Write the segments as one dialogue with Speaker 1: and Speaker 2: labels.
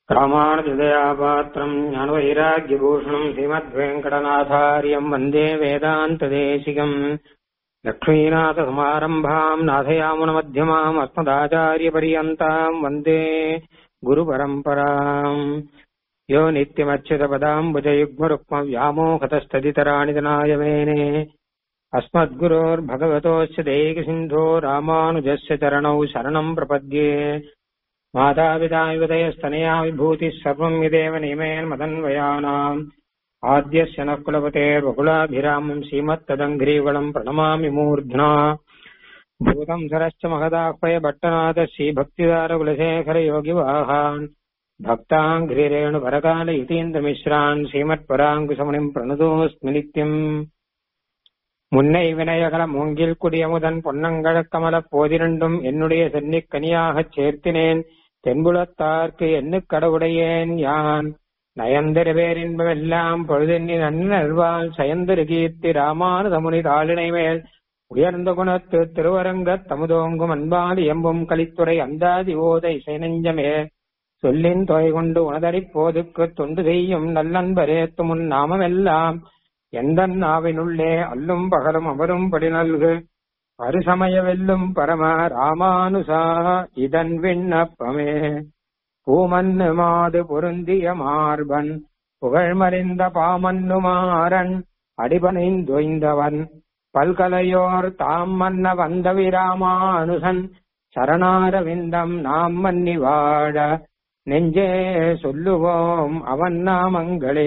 Speaker 1: ராமானுஜதயாபாத்திரம் ஞானவைராக்கியபூஷணம் ஸ்ரீமத்வேங்கடநாதாரியம் வந்தே வேதாந்ததேசிகம் லக்ஷ்மீநாதசமாரம்பாம் நாதயாமுனமத்தியமாம் அஸ்மதாச்சாரியபரியந்தாம் வந்தே குருபரம்பராம் யோ நித்யமच्युतपदाम्बुजयुग्मरुक्म व्यामोहतस्तदितराणि तनाय मेने अस्मद्गुरोर्भगवतोऽस्य दैकसिन्धो रामानुजस्य चरणौ शरणम् प्रपद्ये मातापितायुदयस्तनया विभूतिः सर्वम् यदेव नियमेन मदन्वयानाम् आद्यस्य नः कुलपतेर्वकुलाभिरामम् श्रीमत्तदङ्घ्रीवलम् प्रणमामि मूर्ध्ना भूतम् सरश्च महदाह्वय भट्टनाथ श्रीभक्तिदारकुलशेखरयोगिवाहान् भक्ताङ्घ्रिरेणुपरकाल इतीन्द्रमिश्रान् श्रीमत्पराङ्कुशमुनिम् प्रणतोऽस्मि नित्यम् முன்னை வினயகல மூங்கில் குடியமுதன் பொன்னங்கழக் கமலப் போதிரண்டும் என்னுடைய சென்னிக் கனியாகச் சேர்த்தினேன் தென்புலத்தார்க்கு எண்ணுக் கடவுடையேன் யான் நயந்தர பேரின்பமெல்லாம் பொழுதென்னி நன்னர்வால் சயந்தரு கீர்த்தி ராமானுதமுனி தாளினை மேல் உயர்ந்த குணத்து திருவரங்கத் தமுதோங்கும் அன்பாதி எம்பும் கலித்துறை அந்தாதி ஓதை இசைநெஞ்சமே சொல்லின் தொகை கொண்டு உணதறிப் போதுக்கு தொண்டு செய்யும் நல்லன்பரே துமுன் நாமமெல்லாம் எந்த நாவினுள்ளே அல்லும் பகலும் அமரும் படி நல்கு பருசமய வெல்லும் பரம ராமானுசா இதன் விண்ணப்பமே பூமன்னு மாது பொருந்திய மார்பன் புகழ்மறிந்த பாமன்னு மாறன் அடிபணிந்தொய்ந்தவன் பல்கலையோர் தாம் மன்ன வந்த விராமானுசன் சரணாரவிந்தம் நாம் மன்னி வாழ நெஞ்சே சொல்லுவோம் அவன் நாமங்களே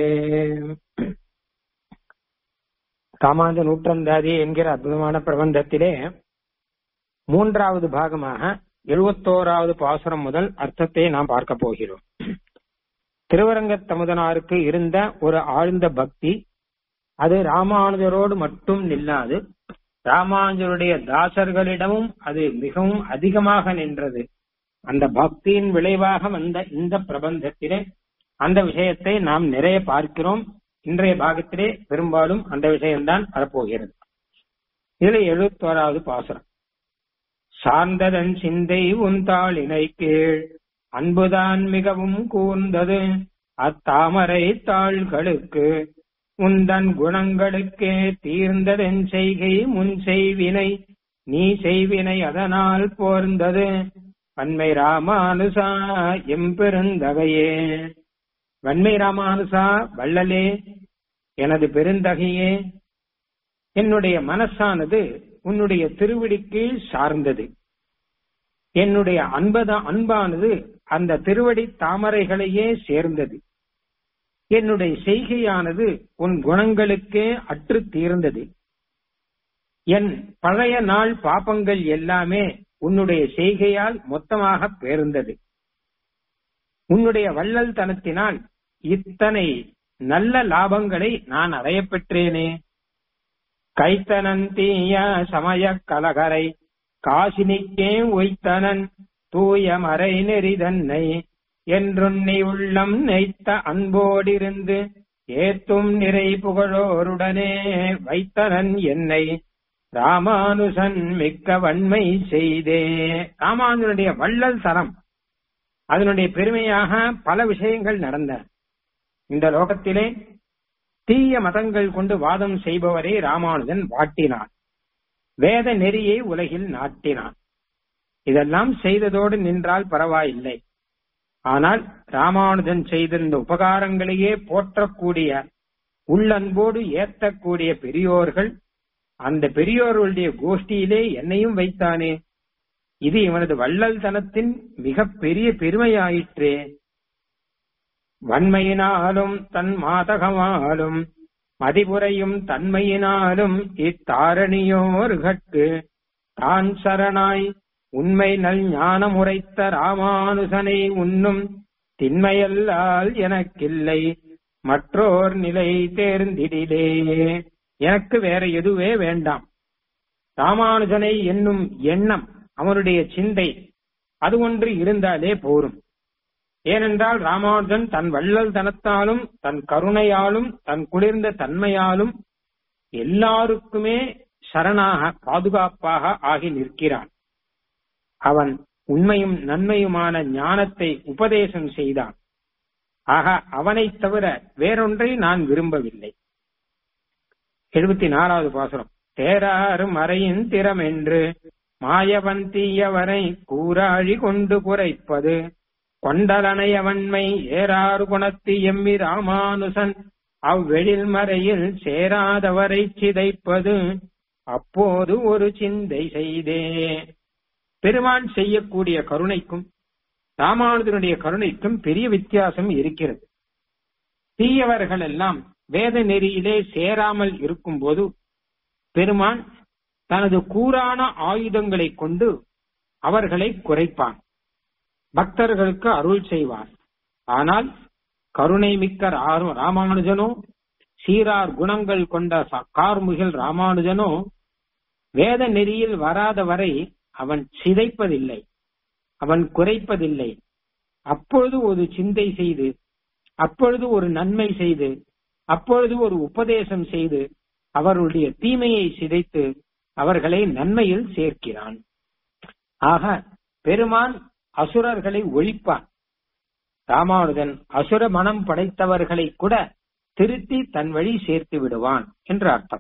Speaker 1: காமாந்த நூற்றந்தாதி என்கிற அற்புதமான பிரபந்தத்திலே மூன்றாவது பாகமாக எழுபத்தோராவது பாசுரம் முதல் அர்த்தத்தை நாம் பார்க்க போகிறோம் திருவரங்கத் தமுதனாருக்கு இருந்த ஒரு ஆழ்ந்த பக்தி அது ராமானுஜரோடு மட்டும் நில்லாது ராமானுஜருடைய தாசர்களிடமும் அது மிகவும் அதிகமாக நின்றது அந்த பக்தியின் விளைவாக வந்த இந்த பிரபந்தத்திலே அந்த விஷயத்தை நாம் நிறைய பார்க்கிறோம் இன்றைய பாகத்திலே பெரும்பாலும் அந்த விஷயம்தான் வரப்போகிறது இதுல எழுபத்தோராவது பாசுரம் சார்ந்ததன் சிந்தை உந்தாளினை கீழ் அன்புதான் மிகவும் கூர்ந்தது அத்தாமரை தாள்களுக்கு உந்தன் குணங்களுக்கே தீர்ந்ததென் செய்கை முன் செய்வினை நீ செய்வினை அதனால் போர்ந்தது பன்மை ராமானுசா எம்பெருந்தகையே வன்மை ராமானுசா வள்ளலே எனது பெருந்தகையே என்னுடைய மனசானது உன்னுடைய திருவடிக்கு சார்ந்தது என்னுடைய அன்பத அன்பானது அந்த திருவடி தாமரைகளையே சேர்ந்தது என்னுடைய செய்கையானது உன் குணங்களுக்கே அற்று தீர்ந்தது என் பழைய நாள் பாப்பங்கள் எல்லாமே உன்னுடைய செய்கையால் மொத்தமாக பேர்ந்தது உன்னுடைய வள்ளல் தனத்தினால் இத்தனை நல்ல லாபங்களை நான் அடையப் பெற்றேனே கைத்தனந்தீய சமய கலகரை காசினிக்கே ஒய்த்தனன் தூய மறை நெறிதன்னை என்றுன்னி உள்ளம் நெய்த்த அன்போடிருந்து ஏத்தும் நிறை புகழோருடனே வைத்தனன் என்னை ராமானுசன் மிக்க வன்மை செய்தே ராமானுஜனுடைய வள்ளல் தரம் அதனுடைய பெருமையாக பல விஷயங்கள் நடந்தன இந்த லோகத்திலே தீய மதங்கள் கொண்டு வாதம் செய்பவரை ராமானுஜன் வாட்டினான் வேத நெறியை உலகில் நாட்டினான் இதெல்லாம் செய்ததோடு நின்றால் பரவாயில்லை ஆனால் ராமானுஜன் செய்திருந்த உபகாரங்களையே போற்றக்கூடிய உள்ளன்போடு ஏத்தக்கூடிய பெரியோர்கள் அந்த பெரியோர்களுடைய கோஷ்டியிலே என்னையும் வைத்தானே இது இவனது வள்ளல் தனத்தின் மிக பெரிய பெருமையாயிற்றே வன்மையினாலும் தன் மாதகமாலும் மதிபுரையும் தன்மையினாலும் இத்தாரணியோர்கட்கு தான் சரணாய் உண்மை நல் ஞானம் உரைத்த ராமானுசனை உண்ணும் திண்மையல்லால் எனக்கில்லை மற்றோர் நிலை தேர்ந்திடிலே எனக்கு வேற எதுவே வேண்டாம் ராமானுஜனை என்னும் எண்ணம் அவனுடைய சிந்தை அது ஒன்று இருந்தாலே போரும் ஏனென்றால் ராமானுஜன் தன் வள்ளல் தனத்தாலும் தன் கருணையாலும் தன் குளிர்ந்த தன்மையாலும் எல்லாருக்குமே சரணாக பாதுகாப்பாக ஆகி நிற்கிறான் அவன் உண்மையும் நன்மையுமான ஞானத்தை உபதேசம் செய்தான் ஆக அவனைத் தவிர வேறொன்றை நான் விரும்பவில்லை எழுபத்தி நாலாவது பாசுரம் தேராறு மறையின் திறம் என்று மாயவன் தீயவரை கூறாழி கொண்டு குறைப்பது கொண்டலனையவன்மை ஏறாறு குணத்து எம்மி ராமானுசன் அவ்வெழில் மறையில் சேராதவரை சிதைப்பது அப்போது ஒரு சிந்தை செய்தே பெருமான் செய்யக்கூடிய கருணைக்கும் ராமானுஜனுடைய கருணைக்கும் பெரிய வித்தியாசம் இருக்கிறது தீயவர்கள் எல்லாம் வேத நெறியிலே சேராமல் இருக்கும்போது பெருமான் தனது கூறான ஆயுதங்களை கொண்டு அவர்களை குறைப்பான் பக்தர்களுக்கு அருள் செய்வார் ஆனால் கருணை மிக்க ராமானுஜனோ சீரார் குணங்கள் கொண்ட கார்முகில் ராமானுஜனோ வேத நெறியில் வராத வரை அவன் சிதைப்பதில்லை அவன் குறைப்பதில்லை அப்பொழுது ஒரு சிந்தை செய்து அப்பொழுது ஒரு நன்மை செய்து அப்பொழுது ஒரு உபதேசம் செய்து அவருடைய தீமையை சிதைத்து அவர்களை நன்மையில் சேர்க்கிறான் ஆக பெருமான் அசுரர்களை ஒழிப்பான் ராமானுஜன் அசுர மனம் படைத்தவர்களை கூட திருத்தி தன் வழி சேர்த்து விடுவான் என்று அர்த்தம்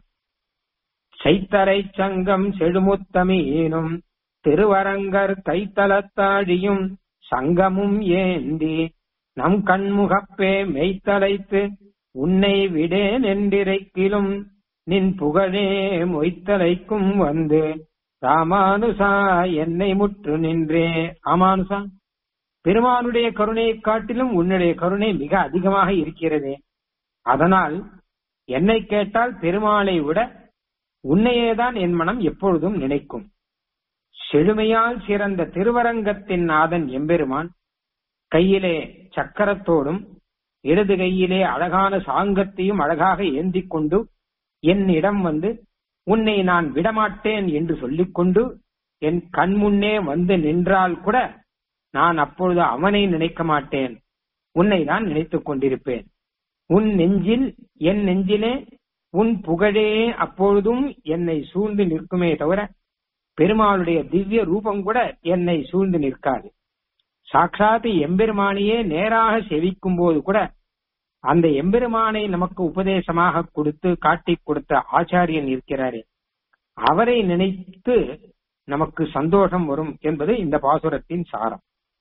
Speaker 1: சைத்தரை சங்கம் செழுமுத்தமீனும் திருவரங்கர் கைத்தலத்தாழியும் சங்கமும் ஏந்தி நம் கண்முகப்பே மெய்த்தலைத்து உன்னை விடேன் என்றிரைக்கிலும் நின் புகழே மொய்த்தலைக்கும் வந்து ராமானுசா என்னை முற்று நின்றே ராமானுசா பெருமானுடைய கருணையை காட்டிலும் உன்னுடைய கருணை மிக அதிகமாக இருக்கிறதே அதனால் என்னை கேட்டால் பெருமாளை விட உன்னையேதான் என் மனம் எப்பொழுதும் நினைக்கும் செழுமையால் சிறந்த திருவரங்கத்தின் நாதன் எம்பெருமான் கையிலே சக்கரத்தோடும் இடது கையிலே அழகான சாங்கத்தையும் அழகாக ஏந்தி கொண்டு என்னிடம் வந்து உன்னை நான் விடமாட்டேன் என்று சொல்லிக்கொண்டு என் கண் முன்னே வந்து நின்றால் கூட நான் அப்பொழுது அவனை நினைக்க மாட்டேன் உன்னை தான் நினைத்துக் கொண்டிருப்பேன் உன் நெஞ்சில் என் நெஞ்சிலே உன் புகழே அப்பொழுதும் என்னை சூழ்ந்து நிற்குமே தவிர பெருமாளுடைய திவ்ய ரூபம் கூட என்னை சூழ்ந்து நிற்காது சாட்சாத் எம்பெருமானையே நேராக செவிக்கும் போது கூட அந்த எம்பெருமானை நமக்கு உபதேசமாக கொடுத்து காட்டி கொடுத்த ஆச்சாரியன் இருக்கிறாரே அவரை நினைத்து நமக்கு சந்தோஷம் வரும் என்பது இந்த பாசுரத்தின் சாரம்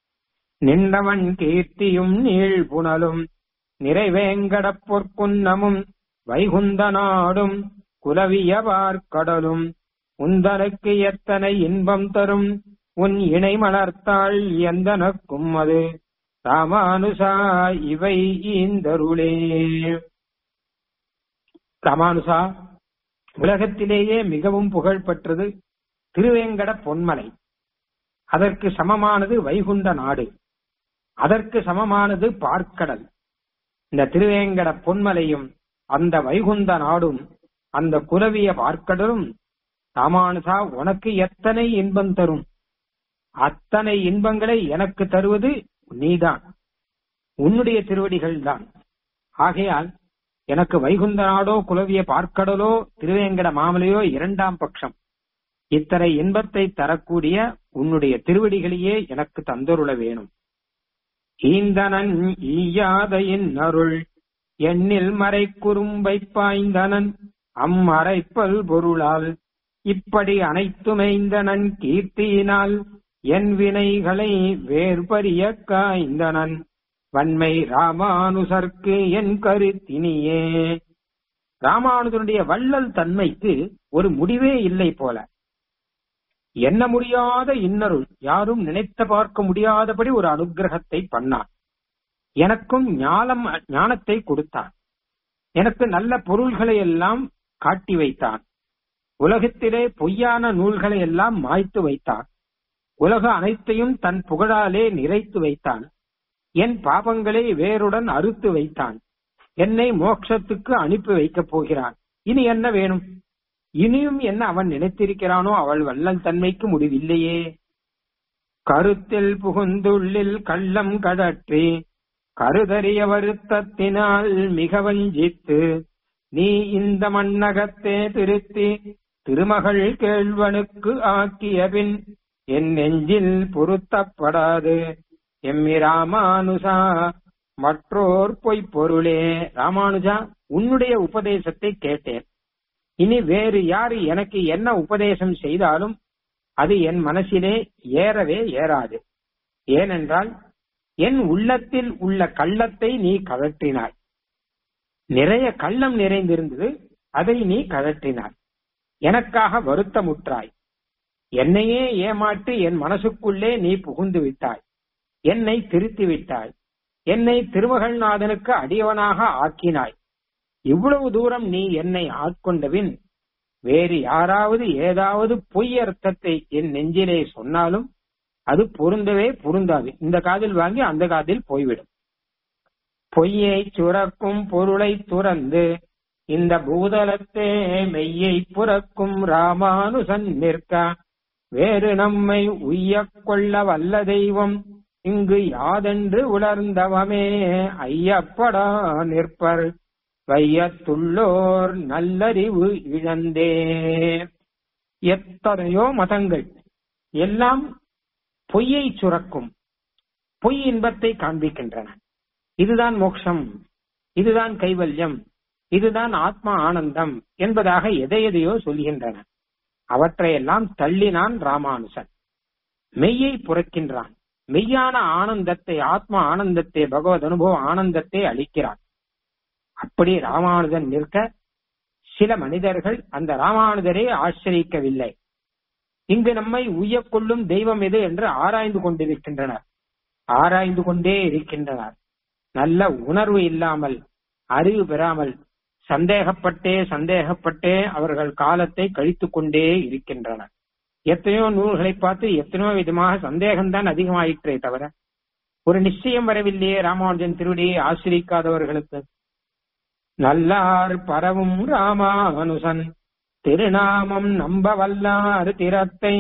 Speaker 1: நின்றவன் கீர்த்தியும் நீள் புனலும் நிறைவேங்கட பொற்குன்னமும் வைகுந்த நாடும் குலவிய பார்க்கடலும் உந்தனுக்கு எத்தனை இன்பம் தரும் உன் இணை மலர்த்தாள் எந்தனக்கும் அது ராமானுசா இவை ஈந்தருளே ராமானுசா உலகத்திலேயே மிகவும் புகழ் பெற்றது திருவேங்கட பொன்மலை அதற்கு சமமானது வைகுண்ட நாடு அதற்கு சமமானது பார்க்கடல் இந்த திருவேங்கட பொன்மலையும் அந்த வைகுந்த நாடும் அந்த குலவிய பார்க்கடலும் ராமானுசா உனக்கு எத்தனை இன்பம் தரும் அத்தனை இன்பங்களை எனக்கு தருவது நீதான் உன்னுடைய திருவடிகள் தான் ஆகையால் எனக்கு வைகுந்த நாடோ குலவிய பார்க்கடலோ திருவேங்கட மாமலையோ இரண்டாம் பட்சம் இத்தனை இன்பத்தை தரக்கூடிய உன்னுடைய திருவடிகளையே எனக்கு தந்தருள வேணும் ஈந்தனன் ஈயாத அருள் எண்ணில் மறை குறும்பை பாய்ந்தனன் அம்மறைப்பல் பொருளால் இப்படி அனைத்துமைந்தனன் கீர்த்தியினால் என் வினைகளை வேர்பரிய காய்ந்தனன் வன்மை ராமானுசர்க்கு என் கருத்தினியே ராமானுஜனுடைய வள்ளல் தன்மைக்கு ஒரு முடிவே இல்லை போல எண்ண முடியாத இன்னருள் யாரும் நினைத்த பார்க்க முடியாதபடி ஒரு அனுகிரகத்தை பண்ணான் எனக்கும் ஞானம் ஞானத்தை கொடுத்தான் எனக்கு நல்ல பொருள்களை எல்லாம் காட்டி வைத்தான் உலகத்திலே பொய்யான நூல்களை எல்லாம் மாய்த்து வைத்தான் உலக அனைத்தையும் தன் புகழாலே நிறைத்து வைத்தான் என் பாபங்களை வேருடன் அறுத்து வைத்தான் என்னை மோட்சத்துக்கு அனுப்பி வைக்கப் போகிறான் இனி என்ன வேணும் இனியும் என்ன அவன் நினைத்திருக்கிறானோ அவள் வல்லல் தன்மைக்கு முடிவில்லையே கருத்தில் புகுந்துள்ளில் கள்ளம் கடற்றி கருதறிய வருத்தத்தினால் மிக வஞ்சித்து நீ இந்த மண்ணகத்தே திருத்தி திருமகள் கேழ்வனுக்கு ஆக்கிய பின் என் நெஞ்சில் பொருத்தப்படாது எம்மி ராமானுசா மற்றோர் பொய் பொருளே ராமானுஜா உன்னுடைய உபதேசத்தை கேட்டேன் இனி வேறு யாரு எனக்கு என்ன உபதேசம் செய்தாலும் அது என் மனசிலே ஏறவே ஏறாது ஏனென்றால் என் உள்ளத்தில் உள்ள கள்ளத்தை நீ கழற்றினாய் நிறைய கள்ளம் நிறைந்திருந்தது அதை நீ கழற்றினாய் எனக்காக வருத்தமுற்றாய் என்னையே ஏமாற்றி என் மனசுக்குள்ளே நீ புகுந்து விட்டாய் என்னை திருத்தி விட்டாய் என்னை திருமகள்நாதனுக்கு அடியவனாக ஆக்கினாய் இவ்வளவு தூரம் நீ என்னை ஆட்கொண்டபின் வேறு யாராவது ஏதாவது பொய் அர்த்தத்தை என் நெஞ்சிலே சொன்னாலும் அது பொருந்தவே பொருந்தாது இந்த காதில் வாங்கி அந்த காதில் போய்விடும் பொய்யை சுரக்கும் பொருளை துறந்து இந்த பூதலத்தே மெய்யை புறக்கும் ராமானுசன் நிற்க வேறு நம்மை உய்யக் கொள்ள வல்ல தெய்வம் இங்கு யாதென்று உணர்ந்தவமே ஐயப்படா நிற்பர் வையத்துள்ளோர் நல்லறிவு இழந்தே எத்தனையோ மதங்கள் எல்லாம் பொய்யை சுரக்கும் பொய் இன்பத்தை காண்பிக்கின்றன இதுதான் மோட்சம் இதுதான் கைவல்யம் இதுதான் ஆத்மா ஆனந்தம் என்பதாக எதை எதையோ சொல்கின்றன அவற்றையெல்லாம் தள்ளினான் ராமானுசன் மெய்யை புறக்கின்றான் மெய்யான ஆனந்தத்தை ஆத்மா ஆனந்தத்தை பகவத் அனுபவ ஆனந்தத்தை அளிக்கிறான் அப்படி ராமானுஜன் நிற்க சில மனிதர்கள் அந்த ராமானுஜரை ஆச்சரிக்கவில்லை இங்கு நம்மை உய்யக் கொள்ளும் தெய்வம் எது என்று ஆராய்ந்து கொண்டிருக்கின்றனர் ஆராய்ந்து கொண்டே இருக்கின்றனர் நல்ல உணர்வு இல்லாமல் அறிவு பெறாமல் சந்தேகப்பட்டே சந்தேகப்பட்டே அவர்கள் காலத்தை கழித்துக் கொண்டே இருக்கின்றனர் எத்தனையோ நூல்களை பார்த்து எத்தனையோ விதமாக சந்தேகம்தான் அதிகமாயிற்றே தவிர ஒரு நிச்சயம் வரவில்லையே ராமானுஜன் திருவடியை ஆசிரிக்காதவர்களுக்கு நல்லார் பரவும் ராமானுசன் திருநாமம் நம்ப வல்லார் திறத்தை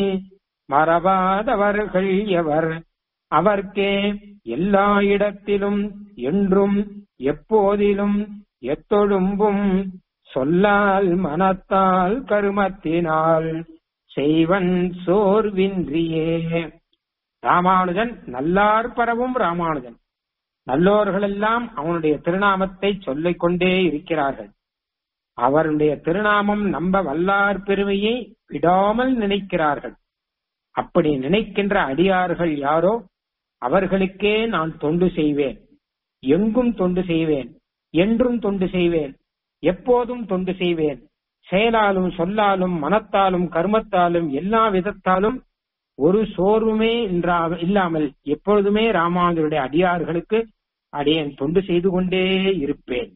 Speaker 1: மறவாதவர்கள் எவர் அவர்க்கே எல்லா இடத்திலும் என்றும் எப்போதிலும் எத்தொழும்பும் சொல்லால் மனத்தால் கருமத்தினால் செய்வன் சோர்வின்றியே ராமானுஜன் நல்லார் பரவும் ராமானுஜன் நல்லோர்களெல்லாம் அவனுடைய திருநாமத்தை சொல்லிக் கொண்டே இருக்கிறார்கள் அவருடைய திருநாமம் நம்ப வல்லார் பெருமையை விடாமல் நினைக்கிறார்கள் அப்படி நினைக்கின்ற அடியார்கள் யாரோ அவர்களுக்கே நான் தொண்டு செய்வேன் எங்கும் தொண்டு செய்வேன் என்றும் தொண்டு செய்வேன் எப்போதும் தொண்டு செய்வேன் செயலாலும் சொல்லாலும் மனத்தாலும் கர்மத்தாலும் எல்லா விதத்தாலும் ஒரு சோர்வுமே இல்லாமல் எப்பொழுதுமே ராமானுஜருடைய அடியார்களுக்கு அடியேன் தொண்டு செய்து கொண்டே இருப்பேன்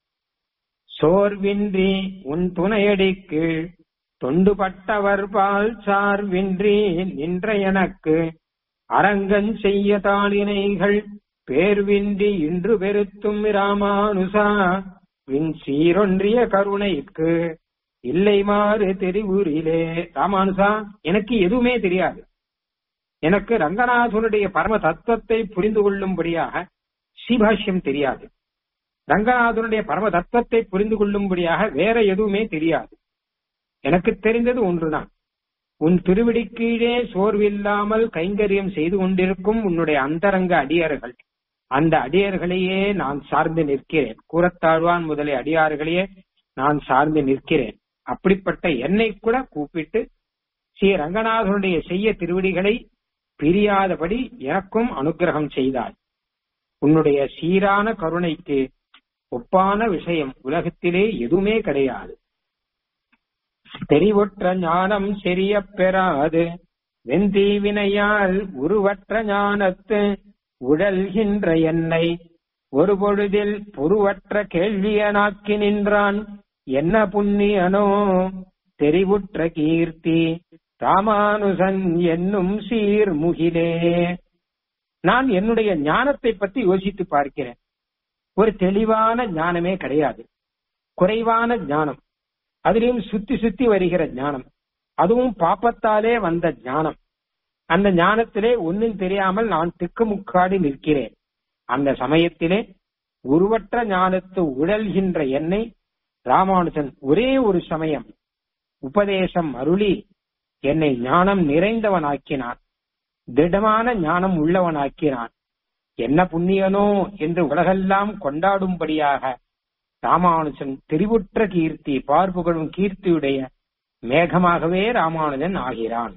Speaker 1: சோர்வின்றி உன் துணையடிக்கு தொண்டுபட்டவர் பால் சார்வின்றி நின்ற எனக்கு அரங்கன் செய்ய தாளினைகள் பேர்வின்றி இன்று பெருத்தும் ராமானுசா வின் சீரொன்றிய கருணைக்கு இல்லை மாறு தெரிவுரிலே ராமானுசா எனக்கு எதுவுமே தெரியாது எனக்கு ரங்கநாதனுடைய பரம தத்துவத்தை புரிந்து கொள்ளும்படியாக ஸ்ரீபாஷ்யம் தெரியாது ரங்கநாதனுடைய பரம தத்துவத்தை புரிந்து கொள்ளும்படியாக வேற எதுவுமே தெரியாது எனக்கு தெரிந்தது ஒன்றுதான் உன் திருவிடி கீழே சோர்வில்லாமல் கைங்கரியம் செய்து கொண்டிருக்கும் உன்னுடைய அந்தரங்க அடியார்கள் அந்த அடியார்களையே நான் சார்ந்து நிற்கிறேன் கூறத்தாழ்வான் முதலிய அடியார்களையே நான் சார்ந்து நிற்கிறேன் அப்படிப்பட்ட என்னை கூட கூப்பிட்டு ஸ்ரீ ரங்கநாதனுடைய செய்ய திருவடிகளை பிரியாதபடி எனக்கும் அனுகிரகம் செய்தாய் உன்னுடைய சீரான கருணைக்கு ஒப்பான விஷயம் உலகத்திலே எதுவுமே கிடையாது தெரிவுற்ற ஞானம் செரிய பெறாது வெந்தி வினையால் உருவற்ற ஞானத்து உடல்கின்ற என்னை ஒரு பொழுதில் பொருவற்ற கேள்வியனாக்கி நின்றான் என்ன புண்ணியனோ தெரிவுற்ற கீர்த்தி ராமானுசன் என்னும் சீர் முகிலே நான் என்னுடைய ஞானத்தை பத்தி யோசித்து பார்க்கிறேன் ஒரு தெளிவான ஞானமே கிடையாது குறைவான ஞானம் அதிலும் சுத்தி சுத்தி வருகிற ஞானம் அதுவும் பாப்பத்தாலே வந்த ஞானம் அந்த ஞானத்திலே ஒன்னும் தெரியாமல் நான் திக்குமுக்காடி நிற்கிறேன் அந்த சமயத்திலே உருவற்ற ஞானத்து உழல்கின்ற என்னை ராமானுஜன் ஒரே ஒரு சமயம் உபதேசம் அருளி என்னை ஞானம் நிறைந்தவனாக்கினான் திடமான ஞானம் உள்ளவனாக்கினான் என்ன புண்ணியனோ என்று உலகெல்லாம் கொண்டாடும்படியாக ராமானுஜன் திரிவுற்ற கீர்த்தி பார்ப்புகளும் கீர்த்தியுடைய மேகமாகவே ராமானுஜன் ஆகிறான்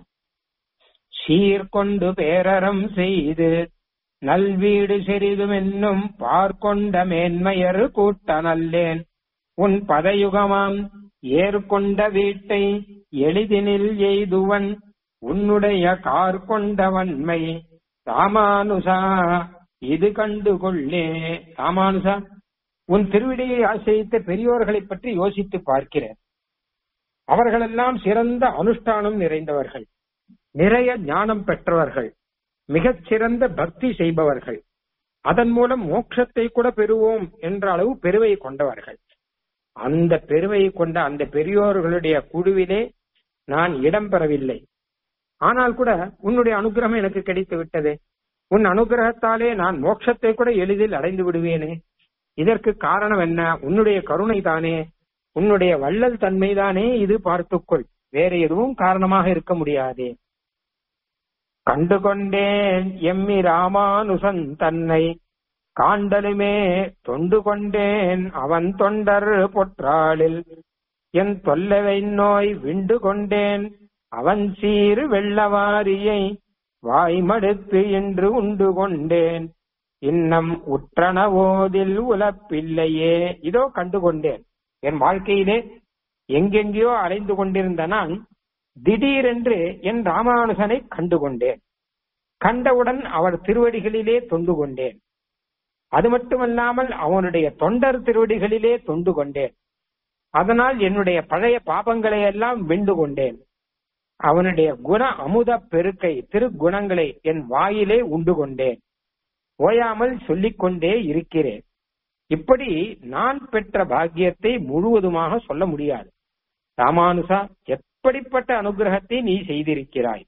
Speaker 1: சீர்கொண்டு பேரறம் செய்து நல்வீடு சிறிதும் என்னும் பார்க்கொண்ட மேன்மையர் கூட்ட நல்லேன் உன் பதயுகமாம் ஏற்கொண்ட வீட்டை எளிதினில் எய்துவன் உன்னுடைய கார் கொண்டவன்மை ராமானுசா இது கண்டு கொள்ளே ராமானுசா உன் திருவிடையை ஆசிரித்த பெரியோர்களை பற்றி யோசித்து பார்க்கிறேன் அவர்களெல்லாம் சிறந்த அனுஷ்டானம் நிறைந்தவர்கள் நிறைய ஞானம் பெற்றவர்கள் மிகச் சிறந்த பக்தி செய்பவர்கள் அதன் மூலம் மோட்சத்தை கூட பெறுவோம் என்ற அளவு பெருவை கொண்டவர்கள் அந்த பெருமையை கொண்ட அந்த பெரியோர்களுடைய குழுவிலே நான் இடம்பெறவில்லை ஆனால் கூட உன்னுடைய அனுகிரகம் எனக்கு கிடைத்து விட்டது உன் அனுகிரகத்தாலே நான் மோட்சத்தை கூட எளிதில் அடைந்து விடுவேனே இதற்கு காரணம் என்ன உன்னுடைய கருணை தானே உன்னுடைய வள்ளல் தன்மைதானே இது பார்த்துக்கொள் வேற எதுவும் காரணமாக இருக்க முடியாதே கண்டு கொண்டேன் எம்மி ராமானுசன் தன்னை காண்டலுமே தொண்டு கொண்டேன் அவன் தொண்டர் பொற்றாளில் என் தொல்லவை நோய் விண்டு கொண்டேன் அவன் சீறு வெள்ளவாரியை வாய்மடுத்து என்று உண்டு கொண்டேன் இன்னம் உற்றனவோதில் உலப்பில்லையே இதோ கண்டு கொண்டேன் என் வாழ்க்கையிலே எங்கெங்கேயோ அலைந்து கொண்டிருந்த நான் திடீரென்று என் ராமானுஜனை கண்டு கொண்டேன் கண்டவுடன் அவர் திருவடிகளிலே தொண்டு கொண்டேன் அது மட்டுமல்லாமல் அவனுடைய தொண்டர் திருவடிகளிலே தொண்டு கொண்டேன் அதனால் என்னுடைய பழைய பாபங்களை எல்லாம் வெண்டு கொண்டேன் அவனுடைய குண அமுத பெருக்கை திருக்குணங்களை என் வாயிலே உண்டு கொண்டேன் ஓயாமல் சொல்லிக் கொண்டே இருக்கிறேன் இப்படி நான் பெற்ற பாக்கியத்தை முழுவதுமாக சொல்ல முடியாது ராமானுசா எப்படிப்பட்ட அனுகிரகத்தை நீ செய்திருக்கிறாய்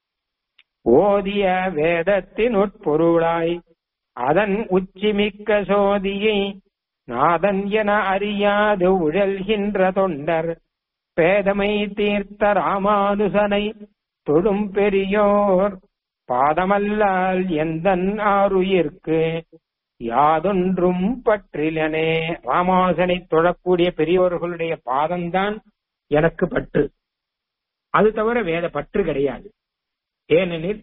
Speaker 1: ஓதிய வேதத்தின் உட்பொருளாய் அதன் உச்சிமிக்க சோதியை நாதன் என அறியாது உழல்கின்ற தொண்டர் பேதமை தீர்த்த ராமானுசனை தொழும் பெரியோர் பாதமல்லால் எந்தன் ஆறுயிர்க்கு யாதொன்றும் பற்றிலனே ராமானுசனை தொழக்கூடிய பெரியோர்களுடைய பாதம்தான் எனக்கு பற்று அது தவிர வேத பற்று கிடையாது ஏனெனில்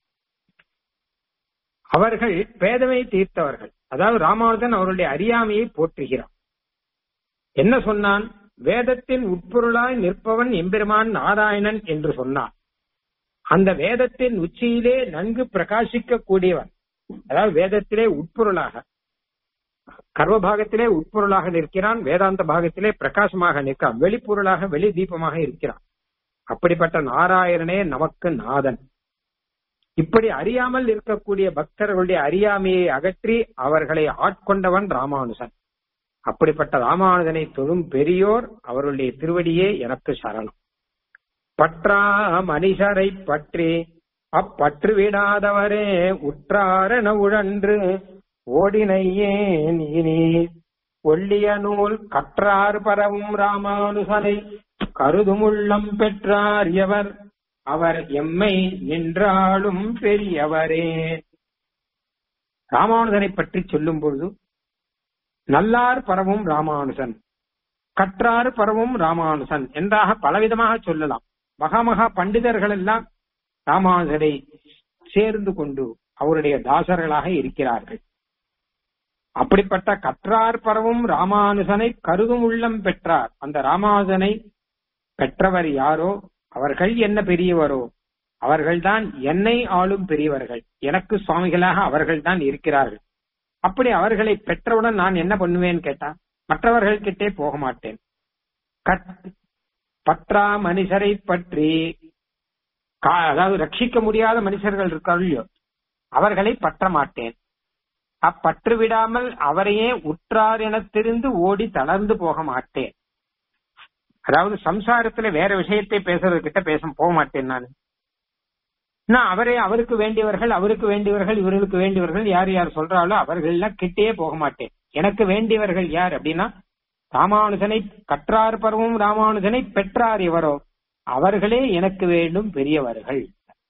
Speaker 1: அவர்கள் பேதமை தீர்த்தவர்கள் அதாவது ராமானுஜன் அவருடைய அறியாமையை போற்றுகிறான் என்ன சொன்னான் வேதத்தின் உட்பொருளாய் நிற்பவன் எம்பெருமான் நாராயணன் என்று சொன்னான் அந்த வேதத்தின் உச்சியிலே நன்கு பிரகாசிக்க கூடியவன் அதாவது வேதத்திலே உட்பொருளாக கர்வ பாகத்திலே உட்பொருளாக நிற்கிறான் வேதாந்த பாகத்திலே பிரகாசமாக நிற்கிறான் வெளிப்பொருளாக வெளி தீபமாக இருக்கிறான் அப்படிப்பட்ட நாராயணனே நமக்கு நாதன் இப்படி அறியாமல் இருக்கக்கூடிய பக்தர்களுடைய அறியாமையை அகற்றி அவர்களை ஆட்கொண்டவன் ராமானுஜன் அப்படிப்பட்ட ராமானுஜனை தொழும் பெரியோர் அவருடைய திருவடியே எனக்கு சரணம் பற்றா மனிதரை பற்றி அப்பற்று விடாதவரே உற்றாரென உழன்று ஓடினையேன் இனி ஒள்ளிய நூல் கற்றார் பரவும் ராமானுசனை கருதுமுள்ளம் பெற்றார் எவர் அவர் எம்மை நின்றாலும் பெரியவரே ராமானுஜனை பற்றி சொல்லும் பொழுது நல்லார் பரவும் ராமானுசன் கற்றார் பரவும் ராமானுசன் என்றாக பலவிதமாக சொல்லலாம் மகாமகா பண்டிதர்கள் எல்லாம் ராமானுஜரை சேர்ந்து கொண்டு அவருடைய தாசர்களாக இருக்கிறார்கள் அப்படிப்பட்ட கற்றார் பரவும் ராமானுஜனை கருதும் உள்ளம் பெற்றார் அந்த ராமானுஜனை பெற்றவர் யாரோ அவர்கள் என்ன பெரியவரோ அவர்கள்தான் என்னை ஆளும் பெரியவர்கள் எனக்கு சுவாமிகளாக அவர்கள்தான் இருக்கிறார்கள் அப்படி அவர்களை பெற்றவுடன் நான் என்ன பண்ணுவேன் கேட்டா மற்றவர்கள் கிட்டே போக மாட்டேன் பற்றா மனுஷரை பற்றி அதாவது ரட்சிக்க முடியாத மனுஷர்கள் இருக்கார்களோ அவர்களை பற்ற மாட்டேன் அப்பற்று விடாமல் அவரையே உற்றார் என தெரிந்து ஓடி தளர்ந்து போக மாட்டேன் அதாவது சம்சாரத்துல வேற விஷயத்தை பேசுறது கிட்ட பேச போக மாட்டேன் நான் நான் அவரே அவருக்கு வேண்டியவர்கள் அவருக்கு வேண்டியவர்கள் இவர்களுக்கு வேண்டியவர்கள் யார் யார் சொல்றாளோ அவர்கள் எல்லாம் கிட்டே போக மாட்டேன் எனக்கு வேண்டியவர்கள் யார் அப்படின்னா ராமானுஜனை கற்றார் பருவம் ராமானுஜனை பெற்றார் இவரோ அவர்களே எனக்கு வேண்டும் பெரியவர்கள்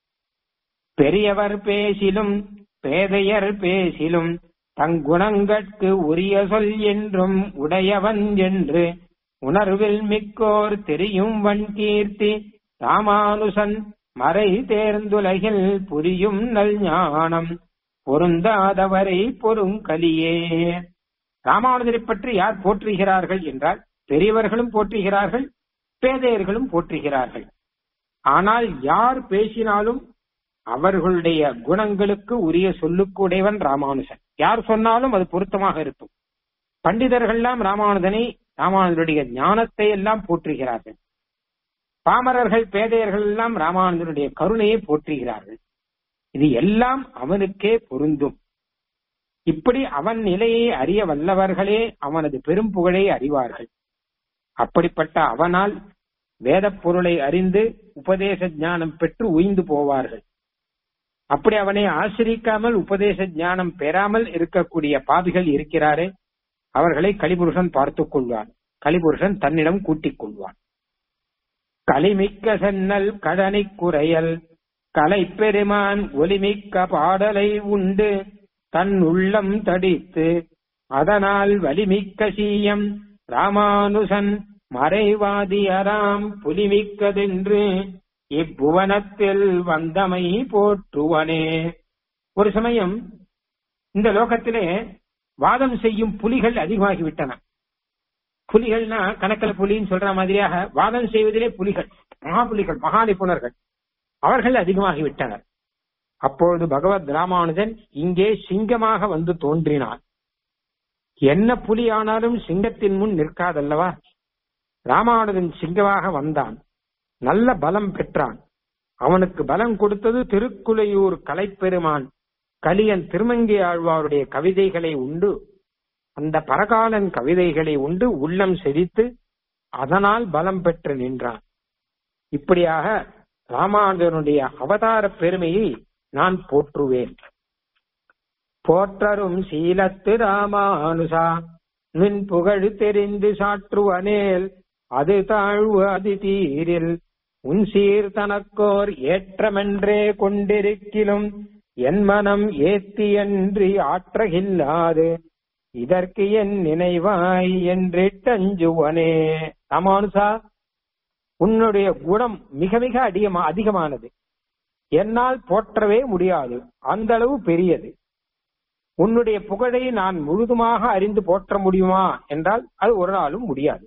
Speaker 1: பெரியவர் பேசிலும் பேதையர் பேசிலும் தங்குணங்கட்கு உரிய சொல் என்றும் உடையவன் என்று உணர்வில் மிக்கோர் தெரியும் வன் கீர்த்தி ராமானுசன் மறை தேர்ந்துலகில் புரியும் நல் ஞானம் பொருந்தாதவரை பொருங்கலியே ராமானுஜரை பற்றி யார் போற்றுகிறார்கள் என்றால் பெரியவர்களும் போற்றுகிறார்கள் பேதையர்களும் போற்றுகிறார்கள் ஆனால் யார் பேசினாலும் அவர்களுடைய குணங்களுக்கு உரிய சொல்லுக்கு உடையவன் ராமானுஜன் யார் சொன்னாலும் அது பொருத்தமாக இருக்கும் பண்டிதர்கள்லாம் ராமானுஜனை ராமானுஜருடைய ஞானத்தை எல்லாம் போற்றுகிறார்கள் பாமரர்கள் பேதையர்கள் எல்லாம் ராமானுஜனுடைய கருணையை போற்றுகிறார்கள் இது எல்லாம் அவனுக்கே பொருந்தும் இப்படி அவன் நிலையை அறிய வல்லவர்களே அவனது பெரும் புகழை அறிவார்கள் அப்படிப்பட்ட அவனால் வேத பொருளை அறிந்து உபதேச ஞானம் பெற்று உய்ந்து போவார்கள் அப்படி அவனை ஆசிரிக்காமல் உபதேச ஞானம் பெறாமல் இருக்கக்கூடிய பாவிகள் இருக்கிறாரே அவர்களை கலிபுருஷன் பார்த்துக் கொள்வான் கலிபுருஷன் தன்னிடம் கூட்டிக் கொள்வான் கலிமிக்க சென்னல் கடனை குறையல் கலை பெருமான் ஒலிமிக்க பாடலை உண்டு தன் உள்ளம் தடித்து அதனால் வலிமிக்க சீயம் ராமானுசன் மறைவாதியராம் புலிமிக்கதென்று இப்புவனத்தில் வந்தமை போற்றுவனே ஒரு சமயம் இந்த லோகத்திலே வாதம் செய்யும் புலிகள் அதிகமாகிவிட்டன புலிகள்னா கணக்கில் புலின்னு சொல்ற மாதிரியாக வாதம் செய்வதிலே புலிகள் மகா புலிகள் மகா நிபுணர்கள் அவர்கள் அதிகமாகிவிட்டனர் அப்பொழுது பகவத் ராமானுஜன் இங்கே சிங்கமாக வந்து தோன்றினான் என்ன புலி ஆனாலும் சிங்கத்தின் முன் நிற்காதல்லவா ராமானுஜன் சிங்கமாக வந்தான் நல்ல பலம் பெற்றான் அவனுக்கு பலம் கொடுத்தது திருக்குலையூர் கலைப்பெருமான் கலியன் திருமங்கை ஆழ்வாருடைய கவிதைகளை உண்டு அந்த பரகாலன் கவிதைகளை உண்டு உள்ளம் செதித்து அதனால் பலம் பெற்று நின்றான் இப்படியாக ராமானுஜனுடைய அவதார பெருமையை நான் போற்றுவேன் போற்றரும் சீலத்து ராமானுசா நின் புகழ் தெரிந்து சாற்றுவனேல் அது தாழ்வு அது தீரில் உன் சீர் தனக்கோர் ஏற்றமென்றே கொண்டிருக்கிலும் என் மனம் ஏத்தியன்றி ஆற்றகில்லாது இதற்கு என் நினைவாய் என்றிட்டஞ்சுவனே ராமானுசா உன்னுடைய குணம் மிக மிக அதிகமா அதிகமானது என்னால் போற்றவே முடியாது அந்த அளவு பெரியது உன்னுடைய புகழை நான் முழுதுமாக அறிந்து போற்ற முடியுமா என்றால் அது ஒரு நாளும் முடியாது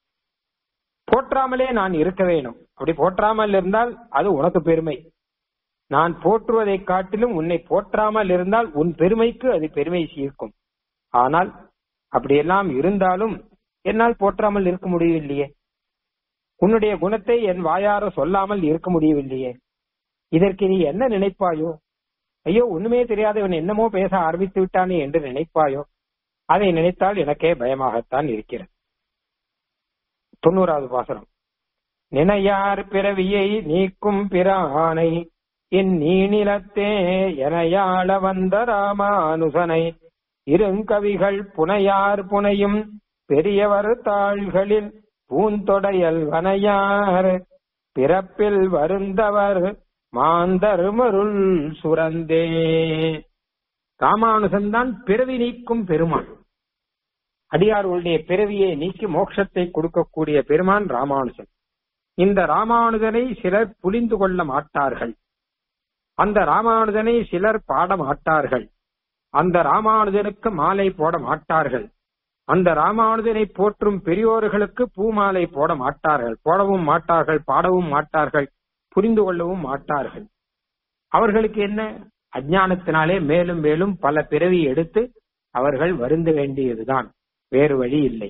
Speaker 1: போற்றாமலே நான் இருக்க வேணும் அப்படி போற்றாமல் இருந்தால் அது உனக்கு பெருமை நான் போற்றுவதை காட்டிலும் உன்னை போற்றாமல் இருந்தால் உன் பெருமைக்கு அது பெருமை சேர்க்கும் ஆனால் அப்படியெல்லாம் இருந்தாலும் என்னால் போற்றாமல் இருக்க முடியவில்லையே உன்னுடைய குணத்தை என் வாயார சொல்லாமல் இருக்க முடியவில்லையே இதற்கு நீ என்ன நினைப்பாயோ ஐயோ ஒண்ணுமே தெரியாதவன் என்னமோ பேச ஆரம்பித்து விட்டானே என்று நினைப்பாயோ அதை நினைத்தால் எனக்கே பயமாகத்தான் இருக்கிறது தொண்ணூறாவது பாசனம் நினையார் பிறவியை நீக்கும் பிரானை என் நீநிலத்தே எனையாள வந்த ராமானுசனை இருங்கவிகள் புனையார் புனையும் பெரியவர் தாள்களில் பூந்தொடையல் வனையார் பிறப்பில் வருந்தவர் மாந்தர் மருள் சுரந்தே ராமானுசன் தான் பிறவி நீக்கும் பெருமான் அடியார்களுடைய பிறவியை நீக்கி மோட்சத்தை கொடுக்கக்கூடிய பெருமான் ராமானுஜன் இந்த ராமானுஜனை சிலர் புரிந்து கொள்ள மாட்டார்கள் அந்த ராமானுஜனை சிலர் பாட மாட்டார்கள் அந்த ராமானுஜனுக்கு மாலை போட மாட்டார்கள் அந்த ராமானுஜனை போற்றும் பெரியோர்களுக்கு பூமாலை போட மாட்டார்கள் போடவும் மாட்டார்கள் பாடவும் மாட்டார்கள் புரிந்து கொள்ளவும் மாட்டார்கள் அவர்களுக்கு என்ன அஜானத்தினாலே மேலும் மேலும் பல பிறவி எடுத்து அவர்கள் வருந்த வேண்டியதுதான் வேறு வழி இல்லை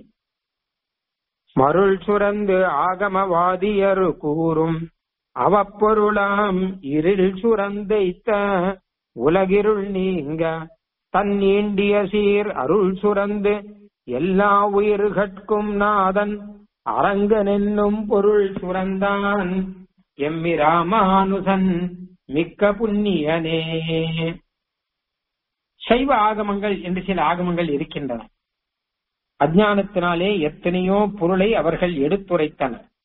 Speaker 1: மருள் சுரந்து ஆகமவாதியரு கூறும் அவப்பொருளாம் இருள் சுரந்தைத்த உலகிருள் நீங்க தன் நீண்டிய சீர் அருள் சுரந்து எல்லா உயிர்கட்கும் நாதன் அரங்கன் என்னும் பொருள் சுரந்தான் எம்மி ராமானுசன் மிக்க புண்ணியனே சைவ ஆகமங்கள் என்று சில ஆகமங்கள் இருக்கின்றன அஜானத்தினாலே எத்தனையோ பொருளை அவர்கள் எடுத்துரைத்தனர்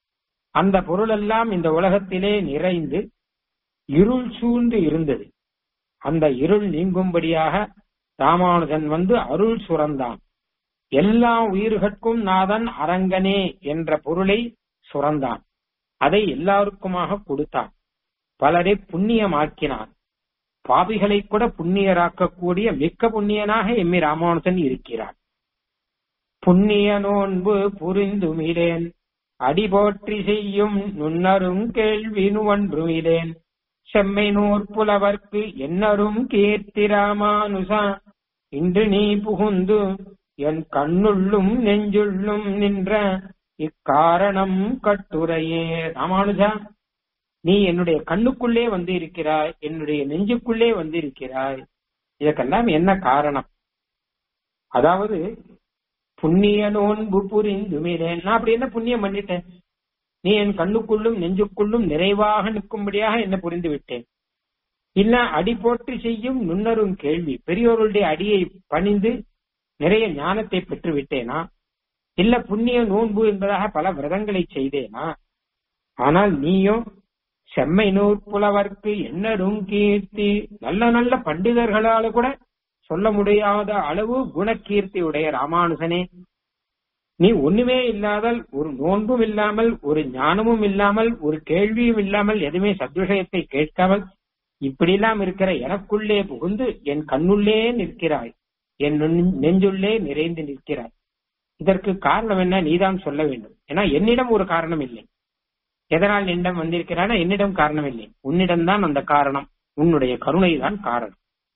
Speaker 1: அந்த பொருளெல்லாம் இந்த உலகத்திலே நிறைந்து இருள் சூழ்ந்து இருந்தது அந்த இருள் நீங்கும்படியாக ராமானுஜன் வந்து அருள் சுரந்தான் எல்லா உயிர்கட்கும் நாதன் அரங்கனே என்ற பொருளை சுரந்தான் அதை எல்லாருக்குமாக கொடுத்தான் பலரை புண்ணியமாக்கினான் பாவிகளை கூட புண்ணியராக்கக்கூடிய மிக்க புண்ணியனாக எம்மி ராமானுஜன் இருக்கிறார் புண்ணிய நோன்பு புரிந்துமிலேன் அடி போற்றி செய்யும் நுண்ணரும் கேள்வி நுவன்றுமிலேன் செம்மை நூற் புலவர்க்கு என்னரும் கீர்த்தி ராமானுசா இன்று நீ புகுந்து என் கண்ணுள்ளும் நெஞ்சுள்ளும் நின்ற இக்காரணம் கட்டுரையே ராமானுஜா நீ என்னுடைய கண்ணுக்குள்ளே வந்து இருக்கிறாய் என்னுடைய நெஞ்சுக்குள்ளே வந்து இருக்கிறாய் இதற்கெல்லாம் என்ன காரணம் அதாவது புண்ணிய நோன்பு புரிந்துமிரேன் நான் அப்படி என்ன புண்ணியம் பண்ணிட்டேன் நீ என் கண்ணுக்குள்ளும் நெஞ்சுக்குள்ளும் நிறைவாக நிற்கும்படியாக என்ன புரிந்து விட்டேன் இல்ல அடி போற்றி செய்யும் நுண்ணரும் கேள்வி பெரியோருடைய அடியை பணிந்து நிறைய ஞானத்தை பெற்று விட்டேனா இல்ல புண்ணிய நோன்பு என்பதாக பல விரதங்களை செய்தேனா ஆனால் நீயும் செம்மை நூற்புலவர்க்கு என்னரும் கீர்த்தி நல்ல நல்ல பண்டிதர்களால கூட சொல்ல முடியாத அளவு குணக்கீர்த்தி உடைய ராமானுஜனே நீ ஒண்ணுமே இல்லாதல் ஒரு நோன்பும் இல்லாமல் ஒரு ஞானமும் இல்லாமல் ஒரு கேள்வியும் இல்லாமல் எதுவுமே சத்விஷயத்தை கேட்காமல் இப்படியெல்லாம் இருக்கிற எனக்குள்ளே புகுந்து என் கண்ணுள்ளே நிற்கிறாய் என் நெஞ்சுள்ளே நிறைந்து நிற்கிறாய் இதற்கு காரணம் என்ன நீதான் சொல்ல வேண்டும் ஏன்னா என்னிடம் ஒரு காரணம் இல்லை எதனால் என்னிடம் வந்திருக்கிறானா என்னிடம் காரணம் இல்லை உன்னிடம்தான் அந்த காரணம் உன்னுடைய கருணை தான் காரணம்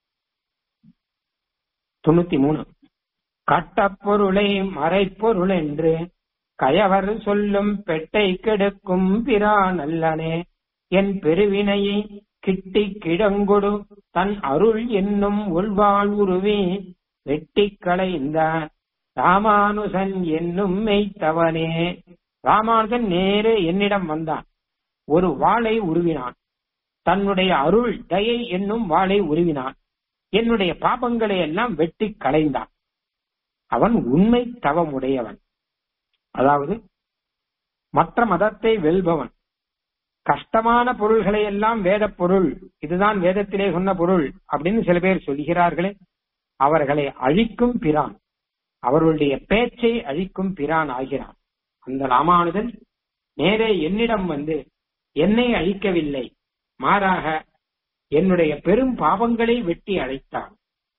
Speaker 1: தொண்ணூத்தி மூணு கட்டப்பொருளை மறைப்பொருள் என்று கயவர் சொல்லும் பெட்டை கெடுக்கும் பிரான் அல்லனே என் பெருவினையை கிட்டி கிடங்கொடு தன் அருள் என்னும் உள்வாழ் உருவே வெட்டி களைந்த ராமானுசன் என்னும் மெய்த்தவனே ராமானுஜன் நேரே என்னிடம் வந்தான் ஒரு வாளை உருவினான் தன்னுடைய அருள் தயை என்னும் வாளை உருவினான் என்னுடைய பாபங்களை எல்லாம் வெட்டி களைந்தான் அவன் உண்மை தவமுடையவன் அதாவது மற்ற மதத்தை வெல்பவன் கஷ்டமான பொருள்களை எல்லாம் வேத பொருள் இதுதான் வேதத்திலே சொன்ன பொருள் அப்படின்னு சில பேர் சொல்கிறார்களே அவர்களை அழிக்கும் பிரான் அவர்களுடைய பேச்சை அழிக்கும் பிரான் ஆகிறான் அந்த ராமானுஜன் நேரே என்னிடம் வந்து என்னை அழிக்கவில்லை மாறாக என்னுடைய பெரும் பாவங்களை வெட்டி அழைத்தான்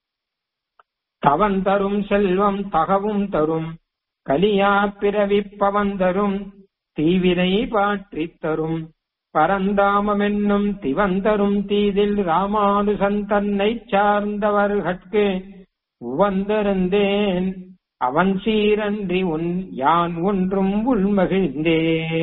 Speaker 1: தவன் தரும் செல்வம் தகவும் தரும் கலியா பிறவி பவன் தரும் தீவினை பாற்றி தரும் பரந்தாமமென்னும் திவந்தரும் தீதில் ராமானுசன் தன்னை சார்ந்தவர்கட்கு உவந்திருந்தேன் அவன் சீரன்றி உன் யான் ஒன்றும் உள்மகிழ்ந்தே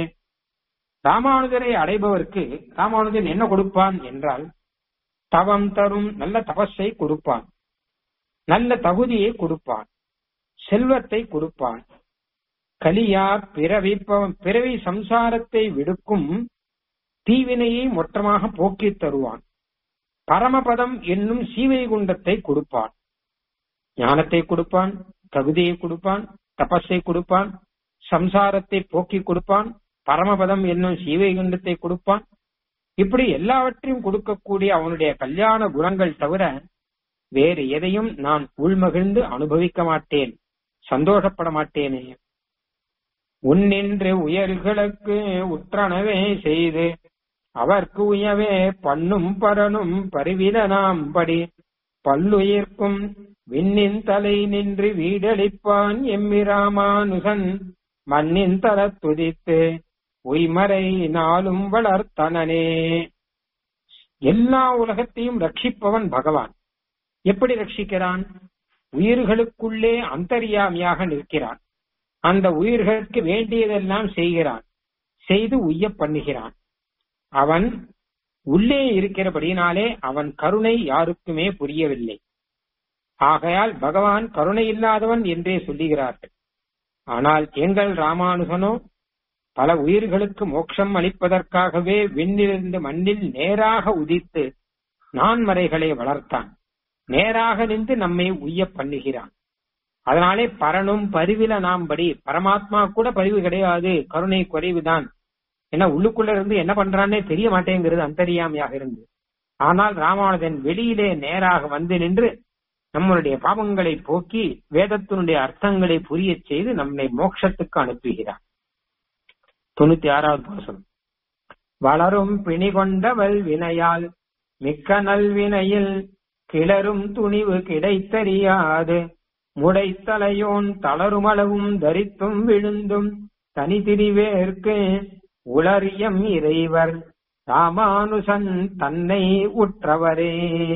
Speaker 1: ராமானுஜரை அடைபவர்க்கு ராமானுஜன் என்ன கொடுப்பான் என்றால் தவம் தரும் நல்ல தபஸை கொடுப்பான் நல்ல தகுதியை கொடுப்பான் செல்வத்தை கொடுப்பான் கலியா பிறவி பிறவி சம்சாரத்தை விடுக்கும் தீவினையை மொத்தமாக போக்கித் தருவான் பரமபதம் என்னும் சீவை குண்டத்தை கொடுப்பான் ஞானத்தை கொடுப்பான் தகுதியை கொடுப்பான் தபஸை கொடுப்பான் சம்சாரத்தை போக்கி கொடுப்பான் பரமபதம் என்னும் சீவை குண்டத்தை கொடுப்பான் இப்படி எல்லாவற்றையும் கொடுக்கக்கூடிய அவனுடைய கல்யாண குணங்கள் தவிர வேறு எதையும் நான் உள்மகிழ்ந்து அனுபவிக்க மாட்டேன் சந்தோஷப்பட மாட்டேனே உன்னின்று உயர்களுக்கு உற்றனவே செய்து அவர்க்கு உயவே பண்ணும் பரனும் பரிவித நாம் படி பல்லுயிர்க்கும் விண்ணின் தலை நின்று வீடளிப்பான் எம்மிராமானுகன் மண்ணின் தர துதித்து உய்மறை நாளும் வளர்த்தனனே எல்லா உலகத்தையும் ரட்சிப்பவன் பகவான் எப்படி ரட்சிக்கிறான் உயிர்களுக்குள்ளே அந்தரியாமியாக நிற்கிறான் அந்த உயிர்களுக்கு வேண்டியதெல்லாம் செய்கிறான் செய்து உய்ய பண்ணுகிறான் அவன் உள்ளே இருக்கிறபடியினாலே அவன் கருணை யாருக்குமே புரியவில்லை ஆகையால் பகவான் கருணை இல்லாதவன் என்றே சொல்லுகிறார்கள் ஆனால் எங்கள் ராமானுகனோ பல உயிர்களுக்கு மோட்சம் அளிப்பதற்காகவே விண்ணிலிருந்து மண்ணில் நேராக உதித்து நான்மறைகளை வளர்த்தான் நேராக நின்று நம்மை உய்ய பண்ணுகிறான் அதனாலே பரனும் பரிவில நாம் படி பரமாத்மா கூட பரிவு கிடையாது கருணை குறைவுதான் ஏன்னா உள்ளுக்குள்ள இருந்து என்ன பண்றான்னே தெரிய மாட்டேங்கிறது அந்தரியாமையாக இருந்து ஆனால் ராமானுஜன் வெளியிலே நேராக வந்து நின்று நம்மளுடைய பாவங்களை போக்கி வேதத்தினுடைய அர்த்தங்களை புரிய செய்து நம்மை மோட்சத்துக்கு அனுப்புகிறார் தொண்ணூத்தி ஆறாவது பாசனம் வளரும் பிணி கொண்டவள் வினையால் மிக்க நல்வினையில் கிளரும் துணிவு கிடைத்தறியாது முடைத்தலையோன் தளருமளவும் தரித்தும் விழுந்தும் தனி திரிவேற்கு உளரியம் இறைவர் ராமானுசன் தன்னை உற்றவரே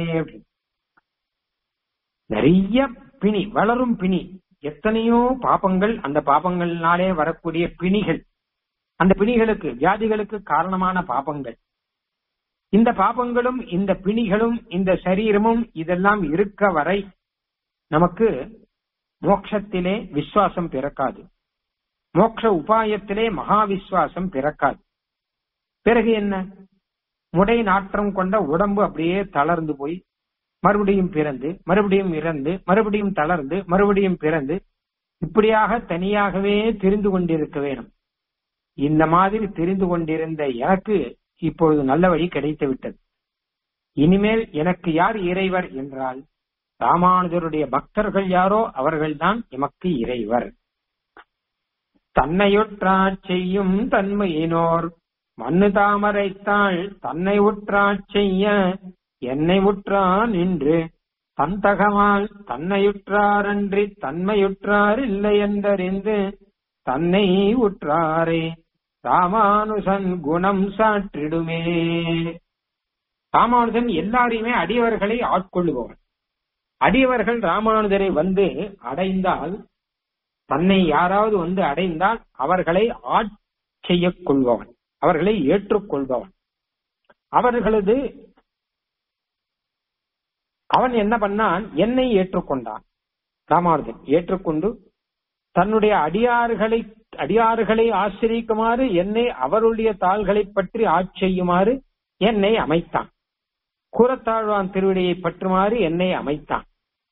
Speaker 1: நிறைய பிணி வளரும் பிணி எத்தனையோ பாபங்கள் அந்த பாபங்கள்னாலே வரக்கூடிய பிணிகள் அந்த பிணிகளுக்கு வியாதிகளுக்கு காரணமான பாபங்கள் இந்த பாபங்களும் இந்த பிணிகளும் இந்த சரீரமும் இதெல்லாம் இருக்க வரை நமக்கு மோட்சத்திலே விசுவாசம் பிறக்காது மோட்ச உபாயத்திலே மகா விசுவாசம் பிறக்காது பிறகு என்ன முடை நாற்றம் கொண்ட உடம்பு அப்படியே தளர்ந்து போய் மறுபடியும் பிறந்து மறுபடியும் இறந்து மறுபடியும் தளர்ந்து மறுபடியும் பிறந்து இப்படியாக தனியாகவே தெரிந்து கொண்டிருக்க வேணும் இந்த மாதிரி தெரிந்து கொண்டிருந்த எனக்கு இப்பொழுது நல்ல வழி கிடைத்து விட்டது இனிமேல் எனக்கு யார் இறைவர் என்றால் ராமானுஜருடைய பக்தர்கள் யாரோ அவர்கள்தான் எமக்கு இறைவர் தன்னையுற்றாச் செய்யும் தன்மையினோர் மண்ணு தாமரைத்தாள் தன்னை உற்றாச் செய்ய என்னை உற்றான் என்று தந்தகமால் தன்னையுற்றாரன்றி தன்மையுற்றார் இல்லை என்றறிந்து தன்னை உற்றாரே ராமானுசன் குணம் சாற்றிடுமே ராமானுஜன் எல்லாரையுமே அடியவர்களை ஆட்கொள்ளுபவன் அடியவர்கள் ராமானுஜரை வந்து அடைந்தால் தன்னை யாராவது வந்து அடைந்தால் அவர்களை ஆட்செய்ய கொள்பவன் அவர்களை ஏற்றுக்கொள்பவன் அவர்களது அவன் என்ன பண்ணான் என்னை ஏற்றுக்கொண்டான் ராமானுஜன் ஏற்றுக்கொண்டு தன்னுடைய அடியார்களை அடியார்களை ஆசிரிக்குமாறு என்னை அவருடைய தாள்களை பற்றி ஆட்செய்யுமாறு என்னை அமைத்தான் கூறத்தாழ்வான் திருவிடையை பற்றுமாறு என்னை அமைத்தான்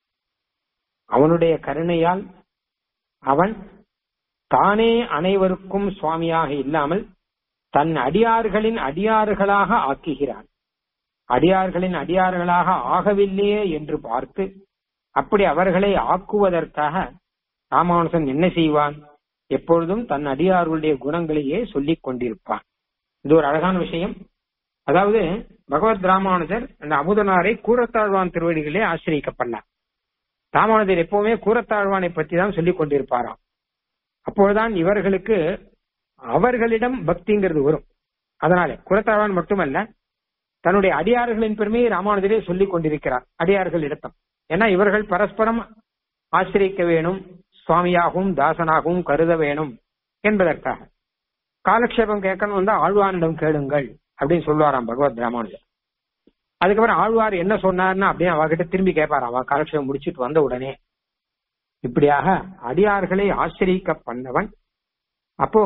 Speaker 1: அவனுடைய கருணையால் அவன் தானே அனைவருக்கும் சுவாமியாக இல்லாமல் தன் அடியார்களின் அடியார்களாக ஆக்குகிறான் அடியார்களின் அடியார்களாக ஆகவில்லையே என்று பார்த்து அப்படி அவர்களை ஆக்குவதற்காக ராமானுசன் என்ன செய்வான் எப்பொழுதும் தன் அடியார்களுடைய குணங்களையே சொல்லிக் கொண்டிருப்பான் இது ஒரு அழகான விஷயம் அதாவது பகவத் ராமானுஜர் அந்த அமுதனாரை கூறத்தாழ்வான் திருவடிகளே ஆசிரியக்கப்பட்டார் ராமானுஜர் எப்பவுமே கூறத்தாழ்வானை பற்றி தான் சொல்லிக் கொண்டிருப்பாராம் அப்பொழுதுதான் இவர்களுக்கு அவர்களிடம் பக்திங்கிறது வரும் அதனாலே கூறத்தாழ்வான் மட்டுமல்ல தன்னுடைய அடியார்களின் பெருமையை ராமானுஜரே சொல்லிக் கொண்டிருக்கிறார் அடியார்களிடத்தம் ஏன்னா இவர்கள் பரஸ்பரம் ஆசிரிக்க வேணும் சுவாமியாகவும் தாசனாகவும் கருத வேணும் என்பதற்காக காலக்ஷேபம் கேட்கணும் வந்தா ஆழ்வானிடம் கேளுங்கள் அப்படின்னு சொல்லுவாராம் பகவத் ராமானுஜர் அதுக்கப்புறம் ஆழ்வார் என்ன சொன்னார்னா அப்படியே அவகிட்ட திரும்பி கேட்பாராம் அவ காலக்ஷேபம் முடிச்சிட்டு வந்த உடனே இப்படியாக அடியார்களை ஆசிரிக்க பண்ணவன் அப்போ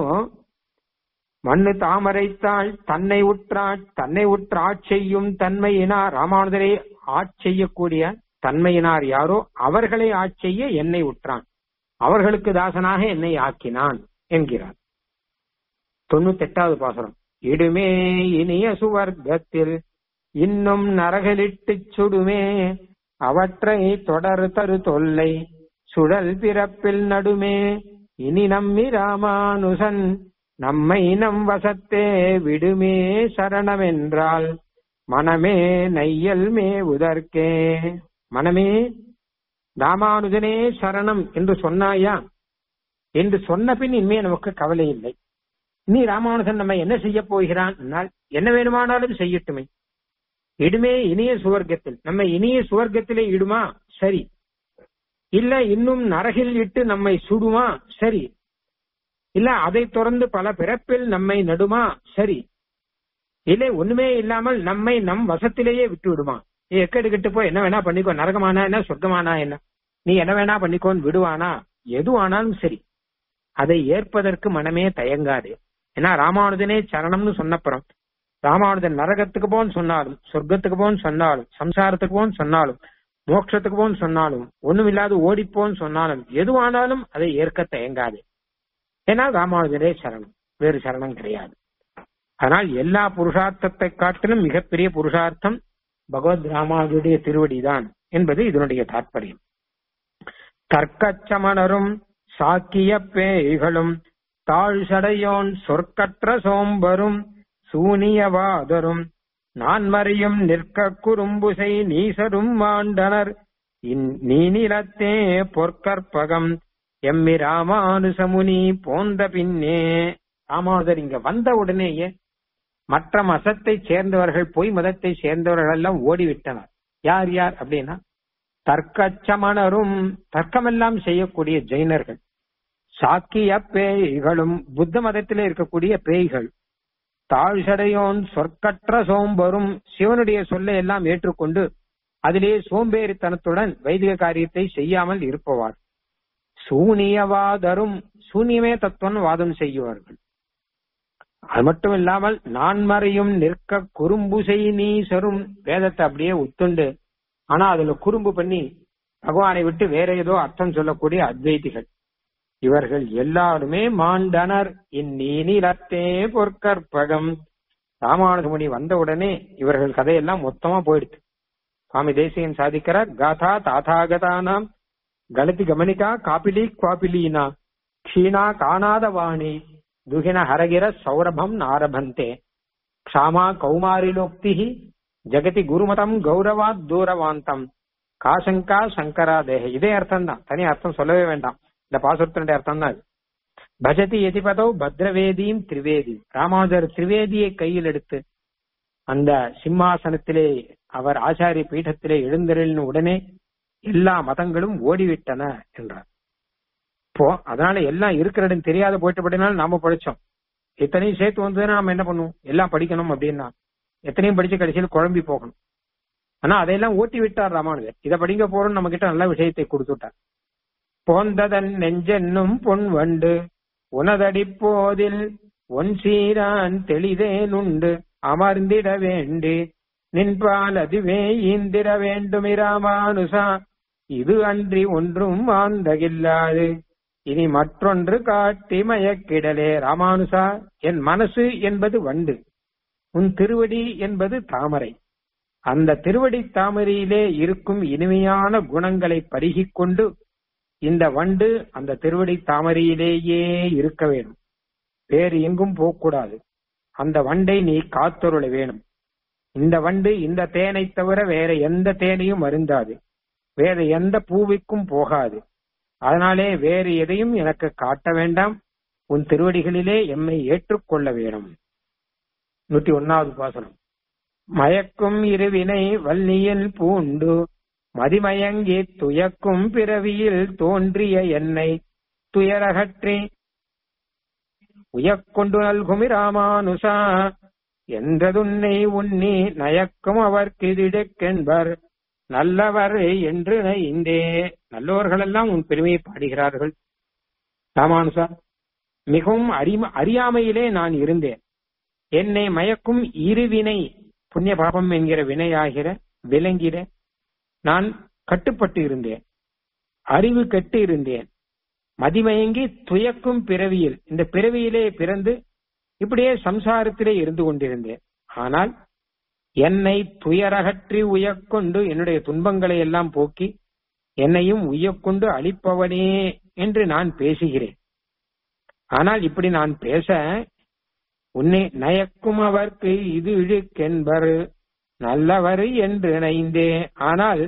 Speaker 1: மண்ணு தாமரைத்தாள் தன்னை உற்றா தன்னை உற்ற ஆட்செய்யும் தன்மையினார் ராமானுஜரை ஆட்செய்யக்கூடிய தன்மையினார் யாரோ அவர்களை ஆட்செய்ய என்னை உற்றான் அவர்களுக்கு தாசனாக என்னை ஆக்கினான் என்கிறார் தொண்ணூத்தி எட்டாவது பாசனம் இடுமே இனிய சுவர்க்கத்தில் இன்னும் நரகலிட்டுச் சுடுமே அவற்றை தொடர் தரு தொல்லை சுழல் பிறப்பில் நடுமே இனி நம்மி ராமானுசன் நம்மை நம் வசத்தே விடுமே சரணமென்றால் மனமே நையல் மே உதற்கே மனமே ராமானுஜனே சரணம் என்று சொன்னாயா என்று சொன்ன பின் இனிமே நமக்கு கவலை இல்லை நீ ராமானுஜன் நம்ம என்ன செய்ய போகிறான் என்னால் என்ன வேணுமானாலும் செய்யட்டுமே இடுமே இனிய சுவர்க்கத்தில் நம்ம இனிய சுவர்க்கத்திலே இடுமா சரி இல்ல இன்னும் நரகில் இட்டு நம்மை சுடுமா சரி இல்ல அதை தொடர்ந்து பல பிறப்பில் நம்மை நடுமா சரி இல்லை ஒண்ணுமே இல்லாமல் நம்மை நம் வசத்திலேயே விட்டு விடுமா நீ எக்கெடுக்கிட்டு போய் என்ன வேணா பண்ணிக்கோ நரகமானா என்ன சொர்க்கமானா என்ன நீ என்ன வேணா பண்ணிக்கோன்னு விடுவானா எதுவானாலும் சரி அதை ஏற்பதற்கு மனமே தயங்காது ஏன்னா ராமானுஜனே சரணம்னு சொன்னப்புறம் ராமானுஜன் நரகத்துக்கு போன்னு சொன்னாலும் சொர்க்கத்துக்கு போன்னு சொன்னாலும் சம்சாரத்துக்கு போன்னு சொன்னாலும் மோட்சத்துக்கு போன்னு சொன்னாலும் ஒண்ணும் இல்லாத ஓடிப்போன்னு சொன்னாலும் எதுவானாலும் அதை ஏற்க தயங்காது ஏன்னா ராமானுஜரே சரணம் வேறு சரணம் கிடையாது அதனால் எல்லா புருஷார்த்தத்தை காட்டிலும் மிகப்பெரிய புருஷார்த்தம் பகவத் ராமாவுடைய திருவடிதான் என்பது இதனுடைய தாற்பயம் தர்க்கச்சமணரும் சாக்கிய பேய்களும் தாழ்சடையோன் சொற்கற்ற சோம்பரும் சூனியவாதரும் நான்மறையும் நிற்க குறும்புசை நீசரும் மாண்டனர் நீநிலத்தே பொற்கற்பகம் எம்மி ராமானுசமுனி போந்த பின்னே ராமானுஜர் இங்க வந்த உடனேயே மற்ற மதத்தை சேர்ந்தவர்கள் பொய் மதத்தை சேர்ந்தவர்கள் எல்லாம் ஓடிவிட்டனர் யார் யார் அப்படின்னா தர்க்கச்சமணரும் தர்க்கமெல்லாம் செய்யக்கூடிய ஜெயினர்கள் சாக்கிய பேய்களும் புத்த மதத்திலே இருக்கக்கூடிய பேய்கள் தாழ்சடையோன் சொற்கற்ற சோம்பரும் சிவனுடைய சொல்லை எல்லாம் ஏற்றுக்கொண்டு அதிலே சோம்பேறித்தனத்துடன் வைதிக காரியத்தை செய்யாமல் இருப்பவார் சூனியவாதரும் சூனியமே தத்துவம் வாதம் செய்வார்கள் அது மட்டும் இல்லாமல் நான்மறையும் நிற்க குறும்புசை நீசரும் வேதத்தை அப்படியே உத்துண்டு ஆனா அதுல குறும்பு பண்ணி பகவானை விட்டு வேற ஏதோ அர்த்தம் சொல்லக்கூடிய அத்வைதிகள் இவர்கள் எல்லாருமே மாண்டனர் இந்நீனிலத்தே பொற்கற்பகம் ராமானுஜமுனி வந்த உடனே இவர்கள் கதையெல்லாம் மொத்தமா போயிடுது சுவாமி தேசியன் சாதிக்கிறார் காதா தாதாகதானாம் கலதி கமனிகா காபிலி குவாபிலீனா க்ஷீணா காணாத வாணி துகின ஹரகிர சௌரபம் நாரபந்தே க்ஷாமா கௌமாரிலோக்தி ஜெகதி குருமதம் கௌரவாத் தூரவாந்தம் காசங்கா சங்கரா தேக இதே அர்த்தம் தான் தனி அர்த்தம் சொல்லவே வேண்டாம் இந்த பாசுரத்தினுடைய அர்த்தம் தான் பஜதி எதிபதோ பத்ரவேதியும் திரிவேதி ராமானுஜர் திரிவேதியை கையில் எடுத்து அந்த சிம்மாசனத்திலே அவர் ஆச்சாரிய பீഠத்திலே எழுந்தருளின உடனே எல்லா மதங்களும் ஓடிவிட்டன என்றார் இப்போ அதனால எல்லாம் இருக்கிற இடம் தெரியாத போயிட்டு படினாலும் நாம படிச்சோம் எத்தனையும் சேர்த்து வந்ததுன்னா நம்ம என்ன பண்ணுவோம் எல்லாம் படிக்கணும் அப்படின்னா எத்தனையும் படிச்சு கடைசியில் குழம்பி போகணும் ஆனா அதையெல்லாம் ஓட்டி விட்டார் ராமானுஜர் இதை படிக்க போறோம் நம்ம கிட்ட நல்ல விஷயத்தை கொடுத்துட்டார் போந்ததன் நெஞ்சென்னும் பொன் வண்டு உனதடி போதில் ஒன் சீரான் தெளிதேனுண்டு அமர்ந்திட வேண்டி நின்பால் அதுவே ஈந்திர வேண்டும் இராமானுசா இது அன்றி ஒன்றும் ஆந்தகில்லாது இனி மற்றொன்று காட்டி மயக்கிடலே ராமானுசா என் மனசு என்பது வண்டு உன் திருவடி என்பது தாமரை அந்த திருவடி தாமரையிலே இருக்கும் இனிமையான குணங்களை பருகிக் கொண்டு இந்த வண்டு அந்த திருவடி தாமரையிலேயே இருக்க வேணும் வேறு எங்கும் போகக்கூடாது அந்த வண்டை நீ காத்தொருள வேணும் இந்த வண்டு இந்த தேனை தவிர வேற எந்த தேனையும் அருந்தாது வேற எந்த பூவிக்கும் போகாது அதனாலே வேறு எதையும் எனக்கு காட்ட வேண்டாம் உன் திருவடிகளிலே எம்மை ஏற்றுக்கொள்ள வேணும் நூத்தி ஒன்னாவது பாசனம் மயக்கும் இருவினை வள்ளியில் பூண்டு மதிமயங்கி துயக்கும் பிறவியில் தோன்றிய என்னை துயரகற்றி உயக்கொண்டு நல்குமி ராமானுசா என்றதுன்னை உன்னி நயக்கும் அவர்க்கு திடுக்கென்பர் நல்லவர் என்று நைந்தே நல்லவர்களெல்லாம் உன் பெருமையை பாடுகிறார்கள் ராமானுசா மிகவும் அறிம அறியாமையிலே நான் இருந்தேன் என்னை மயக்கும் இருவினை புண்ணிய பாபம் என்கிற வினையாகிற விளங்கிட நான் கட்டுப்பட்டு இருந்தேன் அறிவு கெட்டு இருந்தேன் மதிமயங்கி துயக்கும் பிறவியில் இந்த பிறவியிலே பிறந்து இப்படியே சம்சாரத்திலே இருந்து கொண்டிருந்தேன் ஆனால் என்னை துயரகற்றி உயக்கொண்டு என்னுடைய துன்பங்களை எல்லாம் போக்கி என்னையும் உயக்கொண்டு அழிப்பவனே என்று நான் பேசுகிறேன் ஆனால் இப்படி நான் பேச உன்னை நயக்கும் அவர்க்கு இது இழுக்கென்பர் நல்லவர் என்று நினைந்தே ஆனால்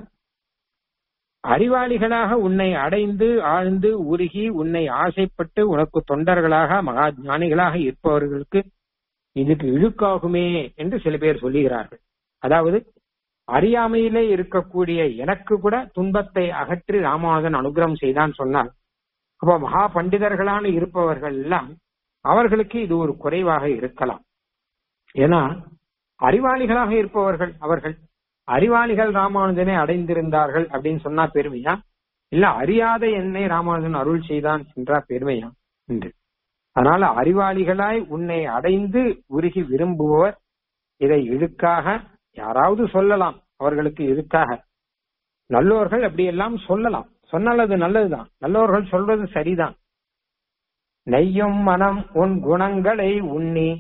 Speaker 1: அறிவாளிகளாக உன்னை அடைந்து ஆழ்ந்து உருகி உன்னை ஆசைப்பட்டு உனக்கு தொண்டர்களாக மகா ஞானிகளாக இருப்பவர்களுக்கு இதுக்கு இழுக்காகுமே என்று சில பேர் சொல்லுகிறார்கள் அதாவது அறியாமையிலே இருக்கக்கூடிய எனக்கு கூட துன்பத்தை அகற்றி ராமானுஜன் அனுகிரகம் செய்தான் சொன்னார் அப்ப மகா பண்டிதர்களான இருப்பவர்கள் எல்லாம் அவர்களுக்கு இது ஒரு குறைவாக இருக்கலாம் ஏன்னா அறிவாளிகளாக இருப்பவர்கள் அவர்கள் அறிவாளிகள் ராமானுஜனை அடைந்திருந்தார்கள் அப்படின்னு சொன்னா பெருமையா இல்ல அறியாத என்னை ராமானுஜன் அருள் செய்தான் என்றா பெருமையா என்று அதனால அறிவாளிகளாய் உன்னை அடைந்து உருகி விரும்புவோர் இதை இழுக்காக யாராவது சொல்லலாம் அவர்களுக்கு இழுக்காக நல்லோர்கள் அப்படியெல்லாம் சொல்லலாம் சொன்னால் அது நல்லதுதான் நல்லவர்கள் சொல்றது சரிதான் நெய்யும் மனம் உன் குணங்களை உண்ணி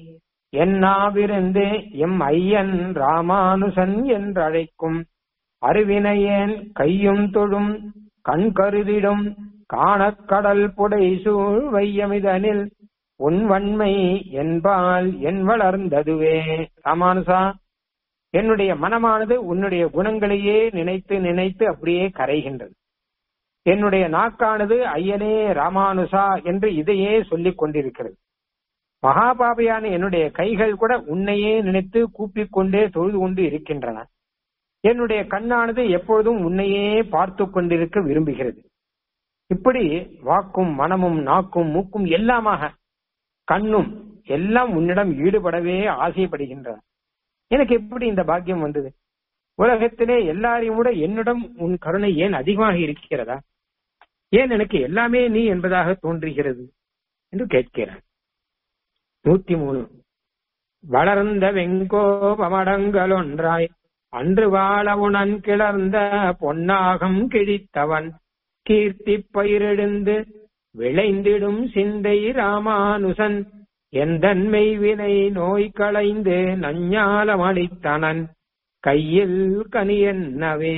Speaker 1: என்னாவிருந்து எம் ஐயன் ராமானுசன் என்றழைக்கும் அருவினையேன் கையும் தொழும் கண் கருதிடும் காணக்கடல் புடை சூழ் வையமிதனில் உன் வன்மை என்பால் என் வளர்ந்ததுவே ராமானுசா என்னுடைய மனமானது உன்னுடைய குணங்களையே நினைத்து நினைத்து அப்படியே கரைகின்றது என்னுடைய நாக்கானது ஐயனே ராமானுசா என்று இதையே சொல்லிக் கொண்டிருக்கிறது மகாபாபியான என்னுடைய கைகள் கூட உன்னையே நினைத்து கூப்பிக் கொண்டே தொழுது கொண்டு இருக்கின்றன என்னுடைய கண்ணானது எப்பொழுதும் உன்னையே பார்த்து கொண்டிருக்க விரும்புகிறது இப்படி வாக்கும் மனமும் நாக்கும் மூக்கும் எல்லாமாக கண்ணும் எல்லாம் உன்னிடம் ஈடுபடவே ஆசைப்படுகின்றன எனக்கு எப்படி இந்த பாக்கியம் வந்தது உலகத்திலே எல்லாரையும் விட என்னிடம் உன் கருணை ஏன் அதிகமாக இருக்கிறதா ஏன் எனக்கு எல்லாமே நீ என்பதாக தோன்றுகிறது என்று கேட்கிறார் நூத்தி மூணு வளர்ந்த வெங்கோபமடங்கள் ஒன்றாய் அன்று வாழவுணன் கிளர்ந்த பொன்னாகம் கிழித்தவன் கீர்த்தி பயிரெழுந்து விளைந்திடும் சிந்தை ராமானுசன் எந்தன்மை வினை நோய் களைந்து நஞ்ஞாலம் அளித்தனன் கையில் கனியன்னவே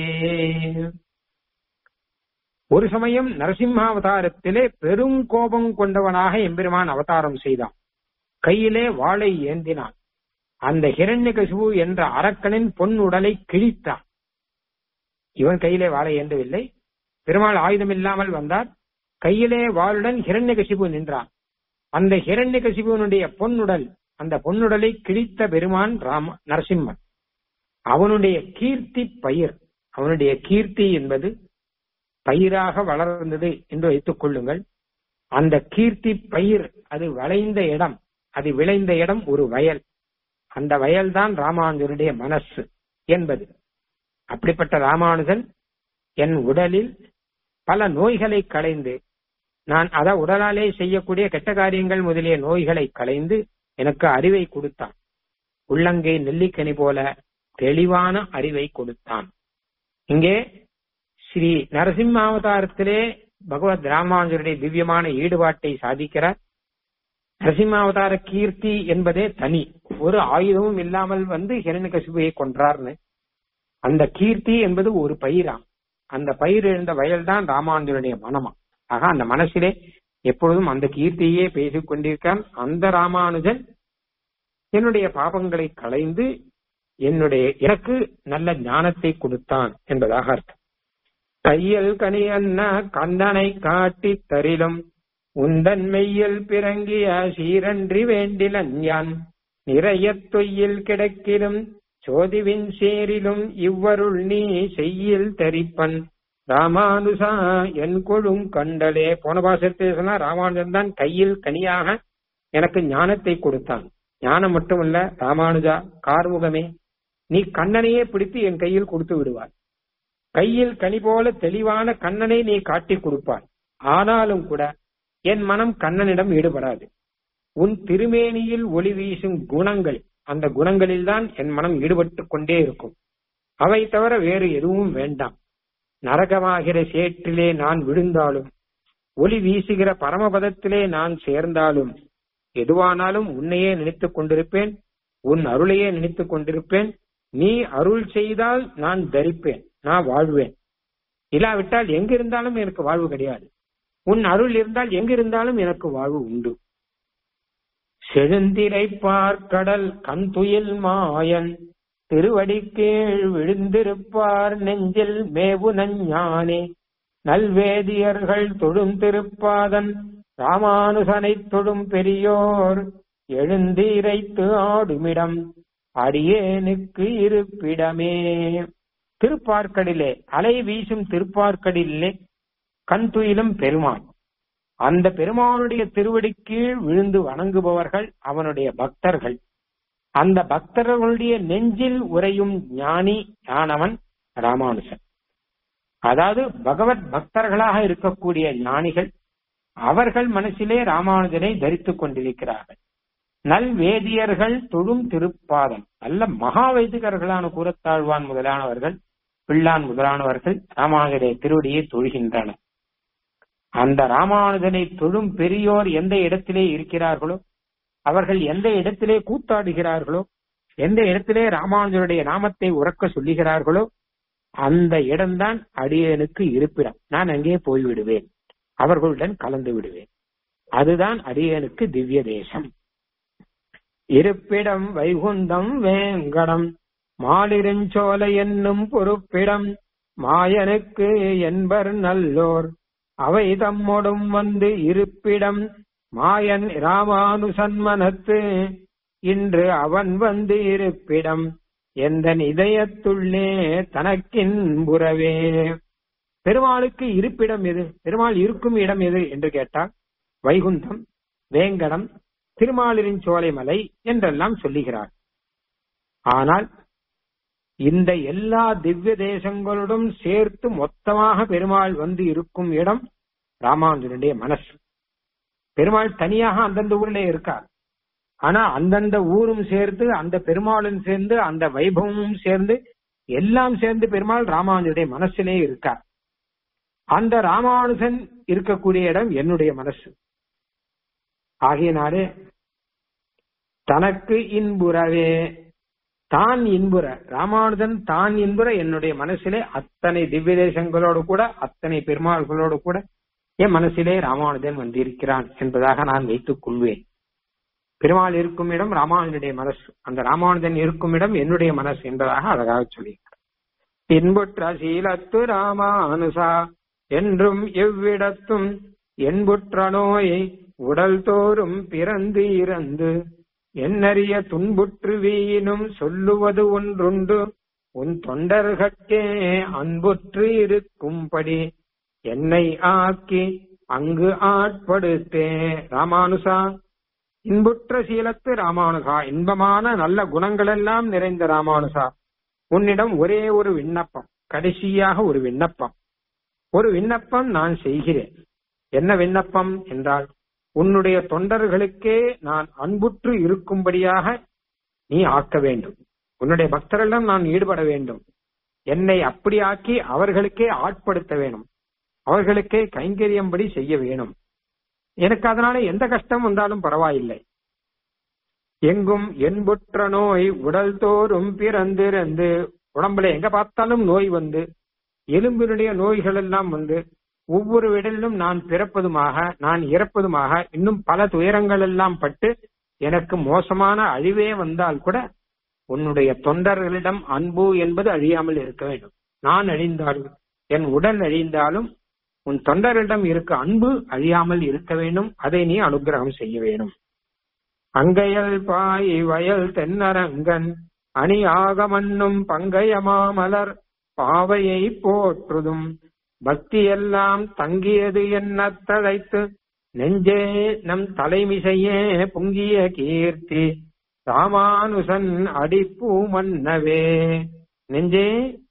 Speaker 1: ஒரு சமயம் நரசிம்மாவதாரத்திலே பெரும் கோபம் கொண்டவனாக எம்பெருமான் அவதாரம் செய்தான் கையிலே வாளை ஏந்தினான் அந்த ஹிரண்யகசிபு என்ற அரக்கனின் பொன் உடலை கிழித்தான் இவன் கையிலே வாளை ஏந்தவில்லை பெருமாள் ஆயுதம் இல்லாமல் வந்தார் கையிலே வாளுடன் ஹிரண்யகசிபு நின்றான் அந்த ஹிரண்யகசிபுவனுடைய பொன்னுடல் அந்த பொன்னுடலை கிழித்த பெருமான் ராம நரசிம்மன் அவனுடைய கீர்த்தி பயிர் அவனுடைய கீர்த்தி என்பது பயிராக வளர்ந்தது என்று வைத்துக் கொள்ளுங்கள் அந்த கீர்த்தி பயிர் அது வளைந்த இடம் அது விளைந்த இடம் ஒரு வயல் அந்த வயல்தான் ராமானுஜனுடைய மனசு என்பது அப்படிப்பட்ட ராமானுஜன் என் உடலில் பல நோய்களை களைந்து நான் அத உடலாலே செய்யக்கூடிய கெட்ட காரியங்கள் முதலிய நோய்களை களைந்து எனக்கு அறிவை கொடுத்தான் உள்ளங்கை நெல்லிக்கனி போல தெளிவான அறிவை கொடுத்தான் இங்கே ஸ்ரீ நரசிம்மாவதாரத்திலே பகவத் ராமானுஜருடைய திவ்யமான ஈடுபாட்டை சாதிக்கிறார் நரசிம்மாவதார கீர்த்தி என்பதே தனி ஒரு ஆயுதமும் இல்லாமல் வந்து ஹிரண்யகசிபுவை கொன்றார்னு அந்த கீர்த்தி என்பது ஒரு பயிராம் அந்த பயிர் எழுந்த வயல்தான் ராமானுஜருடைய மனமா ஆக அந்த மனசிலே எப்பொழுதும் அந்த கீர்த்தியே பேசிக் கொண்டிருக்கான் அந்த ராமானுஜன் என்னுடைய பாபங்களை களைந்து என்னுடைய எனக்கு நல்ல ஞானத்தை கொடுத்தான் என்பதாக அர்த்தம் கையல் கனியன்ன கந்தனை காட்டி தரிலும் உந்தன் மெய்யில் பிறங்கிய சீரன்றி வேண்டிலன் யான் நிறைய தொய்யில் கிடக்கிலும் சோதிவின் சேரிலும் இவ்வருள் நீ செய்யில் தரிப்பன் ராமானுசா என் கொழும் கண்டலே போன பாசத்தில் சொன்னா ராமானுஜன் தான் கையில் கனியாக எனக்கு ஞானத்தை கொடுத்தான் ஞானம் மட்டுமல்ல ராமானுஜா கார்முகமே நீ கண்ணனையே பிடித்து என் கையில் கொடுத்து விடுவாய் கையில் கனி போல தெளிவான கண்ணனை நீ காட்டி கொடுப்பாய் ஆனாலும் கூட என் மனம் கண்ணனிடம் ஈடுபடாது உன் திருமேனியில் ஒளி வீசும் குணங்கள் அந்த குணங்களில்தான் என் மனம் ஈடுபட்டு கொண்டே இருக்கும் அவை தவிர வேறு எதுவும் வேண்டாம் நரகமாகிற சேற்றிலே நான் விழுந்தாலும் ஒளி வீசுகிற பரமபதத்திலே நான் சேர்ந்தாலும் எதுவானாலும் உன்னையே நினைத்துக் கொண்டிருப்பேன் உன் அருளையே நினைத்துக் கொண்டிருப்பேன் நீ அருள் செய்தால் நான் தரிப்பேன் நான் வாழ்வேன் இல்லாவிட்டால் எங்கிருந்தாலும் எனக்கு வாழ்வு கிடையாது உன் அருள் இருந்தால் எங்கிருந்தாலும் எனக்கு வாழ்வு உண்டு செழுந்திரை பார்க்கடல் கண் துயில் மாயன் திருவடி கீழ் விழுந்திருப்பார் நெஞ்சில் மேவு நஞ்ஞானே நல்வேதியர்கள் தொழும் திருப்பாதன் ராமானுசனை தொழும் பெரியோர் எழுந்தீரைத்து ஆடுமிடம் அடியேனுக்கு இருப்பிடமே திருப்பார்க்கடிலே அலை வீசும் திருப்பார்க்கடிலே கண் துயிலும் பெருமான் அந்த பெருமானுடைய திருவடி கீழ் விழுந்து வணங்குபவர்கள் அவனுடைய பக்தர்கள் அந்த பக்தர்களுடைய நெஞ்சில் உரையும் ஞானி ஞானவன் ராமானுசன் அதாவது பகவத் பக்தர்களாக இருக்கக்கூடிய ஞானிகள் அவர்கள் மனசிலே ராமானுஜனை தரித்துக் கொண்டிருக்கிறார்கள் நல் வேதியர்கள் தொழும் திருப்பாதம் நல்ல மகா வைதிகர்களான கூறத்தாழ்வான் முதலானவர்கள் பிள்ளான் முதலானவர்கள் ராமானுஜனுடைய திருவடியை தொழுகின்றனர் அந்த ராமானுஜனை தொழும் பெரியோர் எந்த இடத்திலே இருக்கிறார்களோ அவர்கள் எந்த இடத்திலே கூத்தாடுகிறார்களோ எந்த இடத்திலே ராமானுஜருடைய நாமத்தை உறக்க சொல்லுகிறார்களோ அந்த இடம்தான் அடியனுக்கு இருப்பிடம் நான் அங்கே போய்விடுவேன் அவர்களுடன் கலந்து விடுவேன் அதுதான் அடியனுக்கு திவ்ய தேசம் இருப்பிடம் வைகுந்தம் வேங்கடம் மாலிருஞ்சோலை என்னும் பொறுப்பிடம் மாயனுக்கு என்பர் நல்லோர் அவை தம்மொடும் வந்து இருப்பிடம் மாயன் ராமானுசன்மனத்து இன்று அவன் வந்து இருப்பிடம் எந்த இதயத்துள்ளே தனக்கின்புறவே பெருமாளுக்கு இருப்பிடம் எது பெருமாள் இருக்கும் இடம் எது என்று கேட்டால் வைகுந்தம் வேங்கடம் திருமாலிரின் சோலைமலை என்றெல்லாம் சொல்லுகிறார் ஆனால் இந்த எல்லா திவ்ய தேசங்களுடன் சேர்த்து மொத்தமாக பெருமாள் வந்து இருக்கும் இடம் ராமானுஜனுடைய மனசு பெருமாள் தனியாக அந்தந்த ஊர்ல இருக்கார் ஆனா அந்தந்த ஊரும் சேர்ந்து அந்த பெருமாளும் சேர்ந்து அந்த வைபவமும் சேர்ந்து எல்லாம் சேர்ந்து பெருமாள் ராமானுஜனுடைய மனசிலே இருக்கார் அந்த ராமானுஜன் இருக்கக்கூடிய இடம் என்னுடைய மனசு ஆகையினாலே தனக்கு இன்புறவே தான் இன்புற ராமானுஜன் தான் இன்புற என்னுடைய மனசிலே அத்தனை திவ்ய தேசங்களோடு கூட அத்தனை பெருமாள்களோடு கூட என் மனசிலே ராமானுஜன் வந்திருக்கிறான் என்பதாக நான் வைத்துக் கொள்வேன் பெருமாள் இருக்கும் இடம் ராமானுஜனுடைய மனசு அந்த ராமானுஜன் இருக்கும் இடம் என்னுடைய மனசு என்பதாக அழகாக சொல்லியிருக்கிறார் இன்புற்ற சீலத்து ராமானுசா என்றும் எவ்விடத்தும் என்புற்ற நோயை உடல் தோறும் பிறந்து இறந்து என்னறிய துன்புற்று வீயினும் சொல்லுவது ஒன்றுண்டு உன் தொண்டர்கட்கே அன்புற்று இருக்கும்படி என்னை ஆக்கி அங்கு ஆட்படுத்தே ராமானுசா இன்புற்ற சீலத்து ராமானுசா இன்பமான நல்ல குணங்களெல்லாம் நிறைந்த ராமானுசா உன்னிடம் ஒரே ஒரு விண்ணப்பம் கடைசியாக ஒரு விண்ணப்பம் ஒரு விண்ணப்பம் நான் செய்கிறேன் என்ன விண்ணப்பம் என்றால் உன்னுடைய தொண்டர்களுக்கே நான் அன்புற்று இருக்கும்படியாக நீ ஆக்க வேண்டும் உன்னுடைய பக்தரெல்லாம் நான் ஈடுபட வேண்டும் என்னை அப்படி ஆக்கி அவர்களுக்கே ஆட்படுத்த வேணும் அவர்களுக்கே கைங்கரியம்படி செய்ய வேணும் எனக்கு அதனால எந்த கஷ்டம் வந்தாலும் பரவாயில்லை எங்கும் என்புற்ற நோய் உடல் தோறும் பிறந்திருந்து உடம்புல எங்க பார்த்தாலும் நோய் வந்து எலும்பினுடைய நோய்கள் எல்லாம் வந்து ஒவ்வொரு விடலிலும் நான் பிறப்பதுமாக நான் இறப்பதுமாக இன்னும் பல துயரங்கள் எல்லாம் பட்டு எனக்கு மோசமான அழிவே வந்தால் கூட உன்னுடைய தொண்டர்களிடம் அன்பு என்பது அழியாமல் இருக்க வேண்டும் நான் அழிந்தாலும் என் உடல் அழிந்தாலும் உன் தொண்டரிடம் இருக்க அன்பு அழியாமல் இருக்க வேண்டும் அதை நீ அனுகிரகம் செய்ய வேண்டும் அங்கையல் பாய் வயல் தென்னரங்கன் அணி ஆகமன்னும் பங்கைய மாமலர் பாவையை போற்றுதும் பக்தி எல்லாம் தங்கியது என்ன தழைத்து நெஞ்சே நம் தலைமிசையே பொங்கிய கீர்த்தி ராமானுசன் அடிப்பூ மன்னவே நெஞ்சே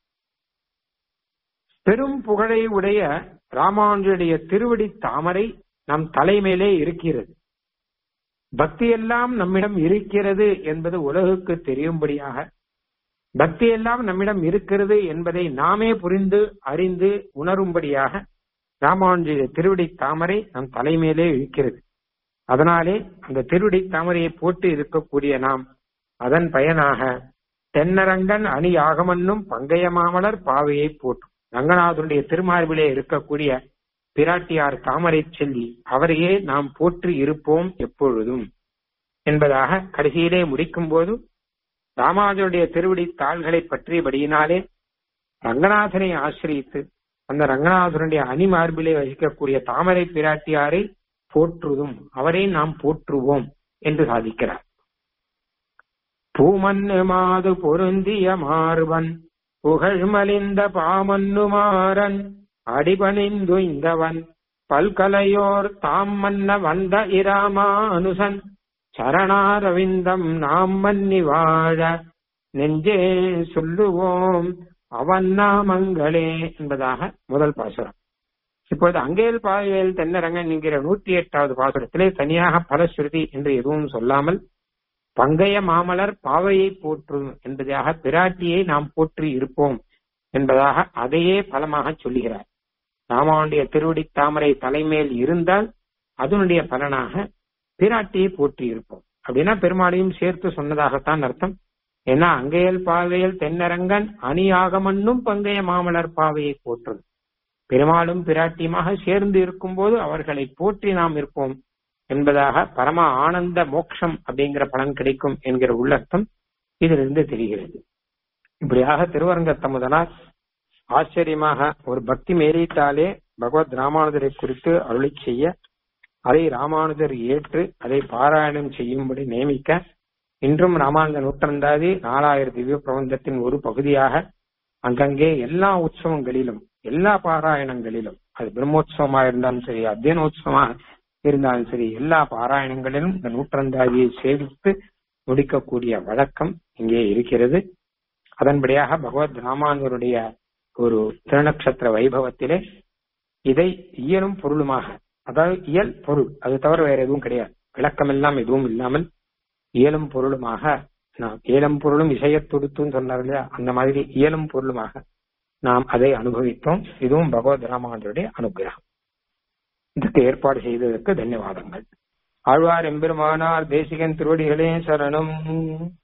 Speaker 1: பெரும் புகழை உடைய ராமானுஜுடைய திருவடி தாமரை நம் தலைமையிலே இருக்கிறது பக்தி எல்லாம் நம்மிடம் இருக்கிறது என்பது உலகுக்கு தெரியும்படியாக பக்தி எல்லாம் நம்மிடம் இருக்கிறது என்பதை நாமே புரிந்து அறிந்து உணரும்படியாக ராமானுஜ திருவடி தாமரை நம் தலைமையிலே இருக்கிறது அதனாலே அந்த திருவடி தாமரையை போட்டு இருக்கக்கூடிய நாம் அதன் பயனாக தென்னரங்கன் அணி ஆகமன்னும் பங்கைய மாமலர் பாவையை போற்றும் ரங்கநாதனுடைய திருமார்பிலே இருக்கக்கூடிய பிராட்டியார் தாமரை செல்வி அவரையே நாம் போற்றி இருப்போம் எப்பொழுதும் என்பதாக கடைசியிலே முடிக்கும் போது ராமானுஜருடைய திருவடி தாள்களை பற்றியபடியினாலே ரங்கநாதனை ஆசிரியித்து அந்த ரங்கநாதனுடைய அணிமார்பிலே வசிக்கக்கூடிய தாமரை பிராட்டியாரை போற்றுதும் அவரை நாம் போற்றுவோம் என்று சாதிக்கிறார் பூமன்னு மாது பொருந்திய மார்பன் புகழ் மலிந்த பாமன்னு மாறன் அடிபணிந்துய்ந்தவன் பல்கலையோர் தாம் மன்ன வந்த இராமானுசன் சரணாரவிந்தம் நாம் மன்னி வாழ நெஞ்சே சொல்லுவோம் அவன் நாமங்களே என்பதாக முதல் பாசுரம் இப்பொழுது அங்கேல் பாயல் தென்னரங்கன் என்கிற நூத்தி எட்டாவது பாசுரத்திலே தனியாக பலஸ்ருதி என்று எதுவும் சொல்லாமல் பங்கைய மாமலர் பாவையை போற்றும் என்பதாக பிராட்டியை நாம் போற்றி இருப்போம் என்பதாக அதையே பலமாக சொல்லுகிறார் ராமாவுடைய திருவடி தாமரை தலைமேல் இருந்தால் அதனுடைய பலனாக பிராட்டியை போற்றி இருப்போம் அப்படின்னா பெருமாளையும் சேர்த்து சொன்னதாகத்தான் அர்த்தம் ஏன்னா அங்கையல் பாவையல் தென்னரங்கன் அணியாகமன்னும் பங்கைய மாமலர் பாவையை போற்றுது பெருமாளும் பிராட்டியுமாக சேர்ந்து இருக்கும்போது அவர்களை போற்றி நாம் இருப்போம் என்பதாக பரம ஆனந்த மோட்சம் அப்படிங்கிற பலன் கிடைக்கும் என்கிற உள்ளர்த்தம் இதிலிருந்து தெரிகிறது இப்படியாக திருவரங்கத்த முதலார் ஆச்சரியமாக ஒரு பக்தி மேலிட்டாலே பகவத் ராமானுஜரை குறித்து அருளி செய்ய அதை ராமானுஜர் ஏற்று அதை பாராயணம் செய்யும்படி நியமிக்க இன்றும் ராமானுஜ நூற்றந்தாதி நாலாயிரம் திவ்ய பிரபந்தத்தின் ஒரு பகுதியாக அங்கங்கே எல்லா உற்சவங்களிலும் எல்லா பாராயணங்களிலும் அது பிரம்மோற்சவமா இருந்தாலும் சரி அத்தியனோத்சவமா இருந்தாலும் சரி எல்லா பாராயணங்களிலும் இந்த நூற்றந்தாதியை சேவித்து முடிக்கக்கூடிய வழக்கம் இங்கே இருக்கிறது அதன்படியாக பகவத் ராமானுஜருடைய ஒரு திருநக்ஷத்திர வைபவத்திலே இதை இயலும் பொருளுமாக அதாவது இயல் பொருள் அது தவிர வேற எதுவும் கிடையாது விளக்கம் எல்லாம் எதுவும் இல்லாமல் இயலும் பொருளுமாக நாம் இயலும் பொருளும் இசையத் துடுத்துன்னு சொன்னார் இல்லையா அந்த மாதிரி இயலும் பொருளுமாக நாம் அதை அனுபவித்தோம் இதுவும் பகவத் ராமானுஜருடைய அனுகிரகம் இதற்கு ஏற்பாடு செய்ததற்கு தன்யவாதங்கள் ஆழ்வார் எம்பெருமானார் தேசிகன் திருவடிகளே சரணம்